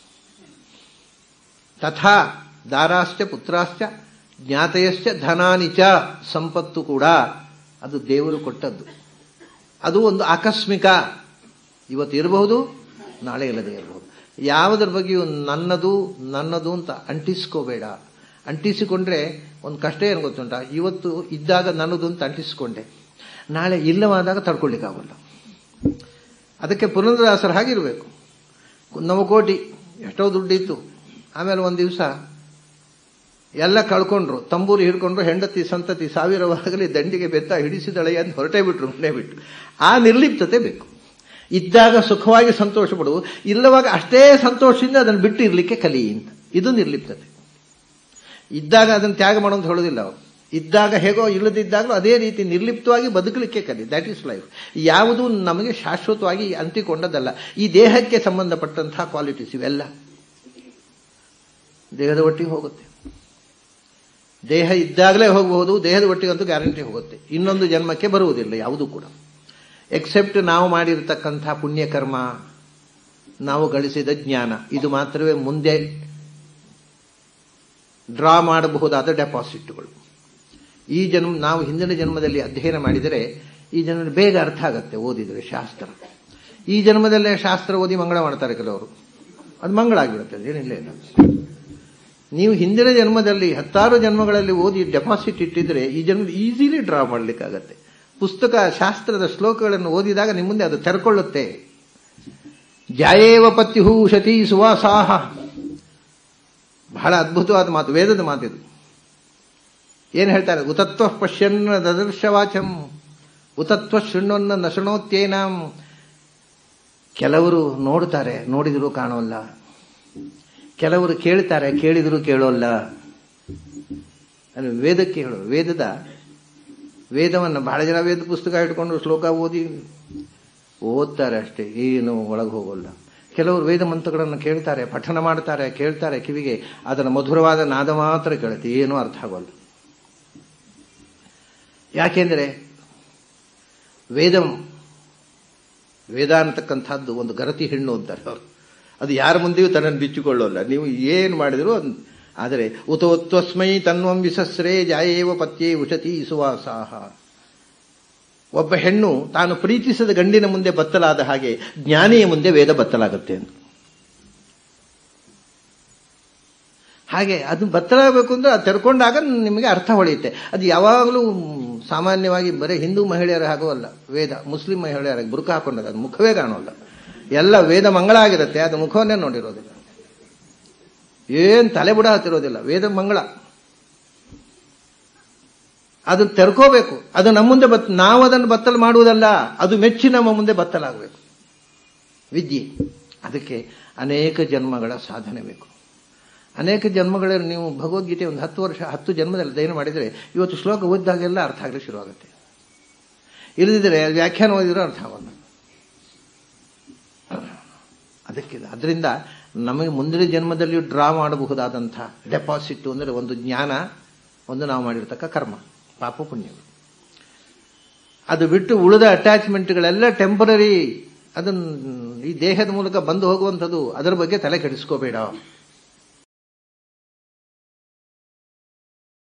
ತಥಾ ದಾರಾಶ್ಚ ಪುತ್ರಾಶ್ಚ ಜ್ಞಾತಯಶ್ಚ ಧನಾನಿಚ ಸಂಪತ್ತು ಕೂಡ ಅದು ದೇವರು ಕೊಟ್ಟದ್ದು ಅದು ಒಂದು ಆಕಸ್ಮಿಕ ಇವತ್ತು ಇರಬಹುದು ನಾಳೆ ಇಲ್ಲದೆ ಇರಬಹುದು ಯಾವುದರ ಬಗ್ಗೆಯೂ ನನ್ನದು ನನ್ನದು ಅಂತ ಅಂಟಿಸ್ಕೋಬೇಡ ಅಂಟಿಸಿಕೊಂಡ್ರೆ ಒಂದು ಕಷ್ಟ ಏನು ಗೊತ್ತುಂಟ ಇವತ್ತು ಇದ್ದಾಗ ನನ್ನದು ಅಂತ ಅಂಟಿಸಿಕೊಂಡೆ ನಾಳೆ ಇಲ್ಲವಾದಾಗ ತಡ್ಕೊಳ್ಳಿಕ್ಕಾಗಲ್ಲ ಅದಕ್ಕೆ ಪುರಂದರದಾಸರ ಹಾಗಿರಬೇಕು ನವಕೋಟಿ ಎಷ್ಟೋ ದುಡ್ಡಿತ್ತು ಆಮೇಲೆ ಒಂದು ದಿವಸ ಎಲ್ಲ ಕಳ್ಕೊಂಡ್ರು ತಂಬೂರಿ ಹಿಡ್ಕೊಂಡ್ರು ಹೆಂಡತಿ ಸಂತತಿ ಸಾವಿರವಾಗಲಿ ದಂಡಿಗೆ ಬೆತ್ತ ಹಿಡಿಸಿದಳೆ ಅಂತ ಹೊರಟೇ ಬಿಟ್ರು ಮನೆ ಬಿಟ್ಟು ಆ ನಿರ್ಲಿಪ್ತತೆ ಬೇಕು ಇದ್ದಾಗ ಸುಖವಾಗಿ ಸಂತೋಷ ಪಡು ಇಲ್ಲವಾಗ ಅಷ್ಟೇ ಸಂತೋಷದಿಂದ ಅದನ್ನು ಬಿಟ್ಟು ಇರಲಿಕ್ಕೆ ಕಲಿ ಅಂತ ಇದು ನಿರ್ಲಿಪ್ತತೆ ಇದ್ದಾಗ ಅದನ್ನು ತ್ಯಾಗ ಮಾಡೋ ಅಂತ ಹೇಳೋದಿಲ್ಲ ಅವರು ಇದ್ದಾಗ ಹೇಗೋ ಇಲ್ಲದಿದ್ದಾಗಲೂ ಅದೇ ರೀತಿ ನಿರ್ಲಿಪ್ತವಾಗಿ ಬದುಕಲಿಕ್ಕೆ ಕಲಿ ದಟ್ ಈಸ್ ಲೈಫ್ ಯಾವುದು ನಮಗೆ ಶಾಶ್ವತವಾಗಿ ಅಂಟಿಕೊಂಡದಲ್ಲ ಈ ದೇಹಕ್ಕೆ ಸಂಬಂಧಪಟ್ಟಂತಹ ಕ್ವಾಲಿಟೀಸ್ ಇವೆಲ್ಲ ದೇಹದ ಒಟ್ಟಿಗೆ ಹೋಗುತ್ತೆ ದೇಹ ಇದ್ದಾಗಲೇ ಹೋಗಬಹುದು ದೇಹದ ಒಟ್ಟಿಗಂತೂ ಗ್ಯಾರಂಟಿ ಹೋಗುತ್ತೆ ಇನ್ನೊಂದು ಜನ್ಮಕ್ಕೆ ಬರುವುದಿಲ್ಲ ಯಾವುದೂ ಕೂಡ ಎಕ್ಸೆಪ್ಟ್ ನಾವು ಮಾಡಿರತಕ್ಕಂಥ ಪುಣ್ಯಕರ್ಮ ನಾವು ಗಳಿಸಿದ ಜ್ಞಾನ ಇದು ಮಾತ್ರವೇ ಮುಂದೆ ಡ್ರಾ ಮಾಡಬಹುದಾದ ಡೆಪಾಸಿಟ್ಗಳು ಈ ಜನ್ಮ ನಾವು ಹಿಂದಿನ ಜನ್ಮದಲ್ಲಿ ಅಧ್ಯಯನ ಮಾಡಿದರೆ ಈ ಜನ್ಮ ಬೇಗ ಅರ್ಥ ಆಗುತ್ತೆ ಓದಿದರೆ ಶಾಸ್ತ್ರ ಈ ಜನ್ಮದಲ್ಲೇ ಶಾಸ್ತ್ರ ಓದಿ ಮಂಗಳ ಮಾಡ್ತಾರೆ ಕೆಲವರು ಅದು ಮಂಗಳ ಆಗಿಬಿಡುತ್ತೆ ಏನಿಲ್ಲ ಇಲ್ಲ ನೀವು ಹಿಂದಿನ ಜನ್ಮದಲ್ಲಿ ಹತ್ತಾರು ಜನ್ಮಗಳಲ್ಲಿ ಓದಿ ಡೆಪಾಸಿಟ್ ಇಟ್ಟಿದ್ರೆ ಈ ಜನ್ಮ ಈಸಿಲಿ ಡ್ರಾ ಮಾಡಲಿಕ್ಕಾಗತ್ತೆ ಪುಸ್ತಕ ಶಾಸ್ತ್ರದ ಶ್ಲೋಕಗಳನ್ನು ಓದಿದಾಗ ನಿಮ್ಮ ಮುಂದೆ ಅದು ತೆರ್ಕೊಳ್ಳುತ್ತೆ ಜಾಯೇವ ಪತ್ಯು ಶತಿ ಸುವಾಸಾಹ ಬಹಳ ಅದ್ಭುತವಾದ ಮಾತು ವೇದದ ಮಾತಿದು ಏನು ಹೇಳ್ತಾರೆ ಉತತ್ವ ಪಶ್ಯನ್ ದದರ್ಶವಾಚಂ ಉತತ್ವ ಶೃಣ್ವನ್ನ ನ ಶೃಣೋತ್ಯೇನಾಂ ಕೆಲವರು ನೋಡ್ತಾರೆ ನೋಡಿದರೂ ಕಾಣೋಲ್ಲ ಕೆಲವರು ಕೇಳ್ತಾರೆ ಕೇಳಿದರೂ ಕೇಳೋಲ್ಲ ವೇದಕ್ಕೆ ಹೇಳೋ ವೇದದ ವೇದವನ್ನು ಬಹಳ ಜನ ವೇದ ಪುಸ್ತಕ ಇಟ್ಕೊಂಡು ಶ್ಲೋಕ ಓದಿ ಓದ್ತಾರೆ ಅಷ್ಟೇ ಏನು ಒಳಗೆ ಹೋಗೋಲ್ಲ ಕೆಲವರು ವೇದ ಮಂತ್ರಗಳನ್ನು ಕೇಳ್ತಾರೆ ಪಠನ ಮಾಡ್ತಾರೆ ಕೇಳ್ತಾರೆ ಕಿವಿಗೆ ಅದರ ಮಧುರವಾದ ನಾದ ಮಾತ್ರ ಕೇಳುತ್ತೆ ಏನೂ ಅರ್ಥ ಆಗೋಲ್ಲ ಯಾಕೆಂದರೆ ವೇದ ವೇದ ಅನ್ನತಕ್ಕಂಥದ್ದು ಒಂದು ಗರತಿ ಹೆಣ್ಣು ಅಂತಾರೆ ಅವರು ಅದು ಯಾರ ಮುಂದೆಯೂ ತನ್ನನ್ನು ಬಿಚ್ಚಿಕೊಳ್ಳೋಲ್ಲ ನೀವು ಏನು ಮಾಡಿದ್ರು ಆದರೆ ಉತೋತ್ವಸ್ಮೈ ತನ್ವಂ ವಿಸಸ್ರೇ ಜಾಯೇವ ಪತ್ಯೇ ಉಷತಿ ಸುವಾಸಾಹ ಒಬ್ಬ ಹೆಣ್ಣು ತಾನು ಪ್ರೀತಿಸಿದ ಗಂಡಿನ ಮುಂದೆ ಬತ್ತಲಾದ ಹಾಗೆ ಜ್ಞಾನಿಯ ಮುಂದೆ ವೇದ ಬತ್ತಲಾಗುತ್ತೆ ಅಂತ ಹಾಗೆ ಅದು ಬತ್ತಲಾಗಬೇಕು ಅಂದ್ರೆ ಅದು ತೆರ್ಕೊಂಡಾಗ ನಿಮಗೆ ಅರ್ಥ ಹೊಳೆಯುತ್ತೆ ಅದು ಯಾವಾಗಲೂ ಸಾಮಾನ್ಯವಾಗಿ ಬರೀ ಹಿಂದೂ ಮಹಿಳೆಯರ ಹಾಗೂ ಅಲ್ಲ ವೇದ ಮುಸ್ಲಿಂ ಮಹಿಳೆಯರ ಬುರುಕ ಹಾಕೊಂಡದ ಅದು ಮುಖವೇ ಕಾಣೋಲ್ಲ ಎಲ್ಲ ವೇದ ಮಂಗಳ ಆಗಿರುತ್ತೆ ಅದು ಮುಖವನ್ನೇ ನೋಡಿರೋದಿಲ್ಲ ಏನ್ ತಲೆ ಬುಡ ಹತ್ತಿರೋದಿಲ್ಲ ವೇದ ಮಂಗಳ ಅದು ತೆರ್ಕೋಬೇಕು ಅದು ನಮ್ಮ ಮುಂದೆ ಬತ್ ನಾವು ಅದನ್ನು ಬತ್ತಲು ಮಾಡುವುದಲ್ಲ ಅದು ಮೆಚ್ಚಿ ನಮ್ಮ ಮುಂದೆ ಬತ್ತಲಾಗಬೇಕು ವಿದ್ಯೆ ಅದಕ್ಕೆ ಅನೇಕ ಜನ್ಮಗಳ ಸಾಧನೆ ಬೇಕು ಅನೇಕ ಜನ್ಮಗಳಲ್ಲಿ ನೀವು ಭಗವದ್ಗೀತೆ ಒಂದು ಹತ್ತು ವರ್ಷ ಹತ್ತು ಜನ್ಮದಲ್ಲಿ ಅಧ್ಯಯನ ಮಾಡಿದರೆ ಇವತ್ತು ಶ್ಲೋಕ ಓದಿದಾಗೆಲ್ಲ ಅರ್ಥ ಆಗಲಿ ಶುರುವಾಗುತ್ತೆ ಇಲ್ಲದಿದ್ದರೆ ವ್ಯಾಖ್ಯಾನ ಓದಿದ್ರೆ ಅರ್ಥ ಆಗೋಲ್ಲ ಅದಕ್ಕೆ ಅದರಿಂದ ನಮಗೆ ಮುಂದಿನ ಜನ್ಮದಲ್ಲಿಯೂ ಡ್ರಾ ಮಾಡಬಹುದಾದಂಥ ಡೆಪಾಸಿಟ್ ಅಂದರೆ ಒಂದು ಜ್ಞಾನ ಒಂದು ನಾವು ಮಾಡಿರ್ತಕ್ಕ ಕರ್ಮ ಪಾಪ ಪುಣ್ಯಗಳು ಅದು ಬಿಟ್ಟು ಉಳಿದ ಅಟ್ಯಾಚ್ಮೆಂಟ್ಗಳೆಲ್ಲ ಟೆಂಪರರಿ ಅದನ್ನು ಈ ದೇಹದ ಮೂಲಕ ಬಂದು ಹೋಗುವಂಥದ್ದು ಅದರ ಬಗ್ಗೆ ತಲೆ ಕೆಡಿಸ್ಕೋಬೇಡ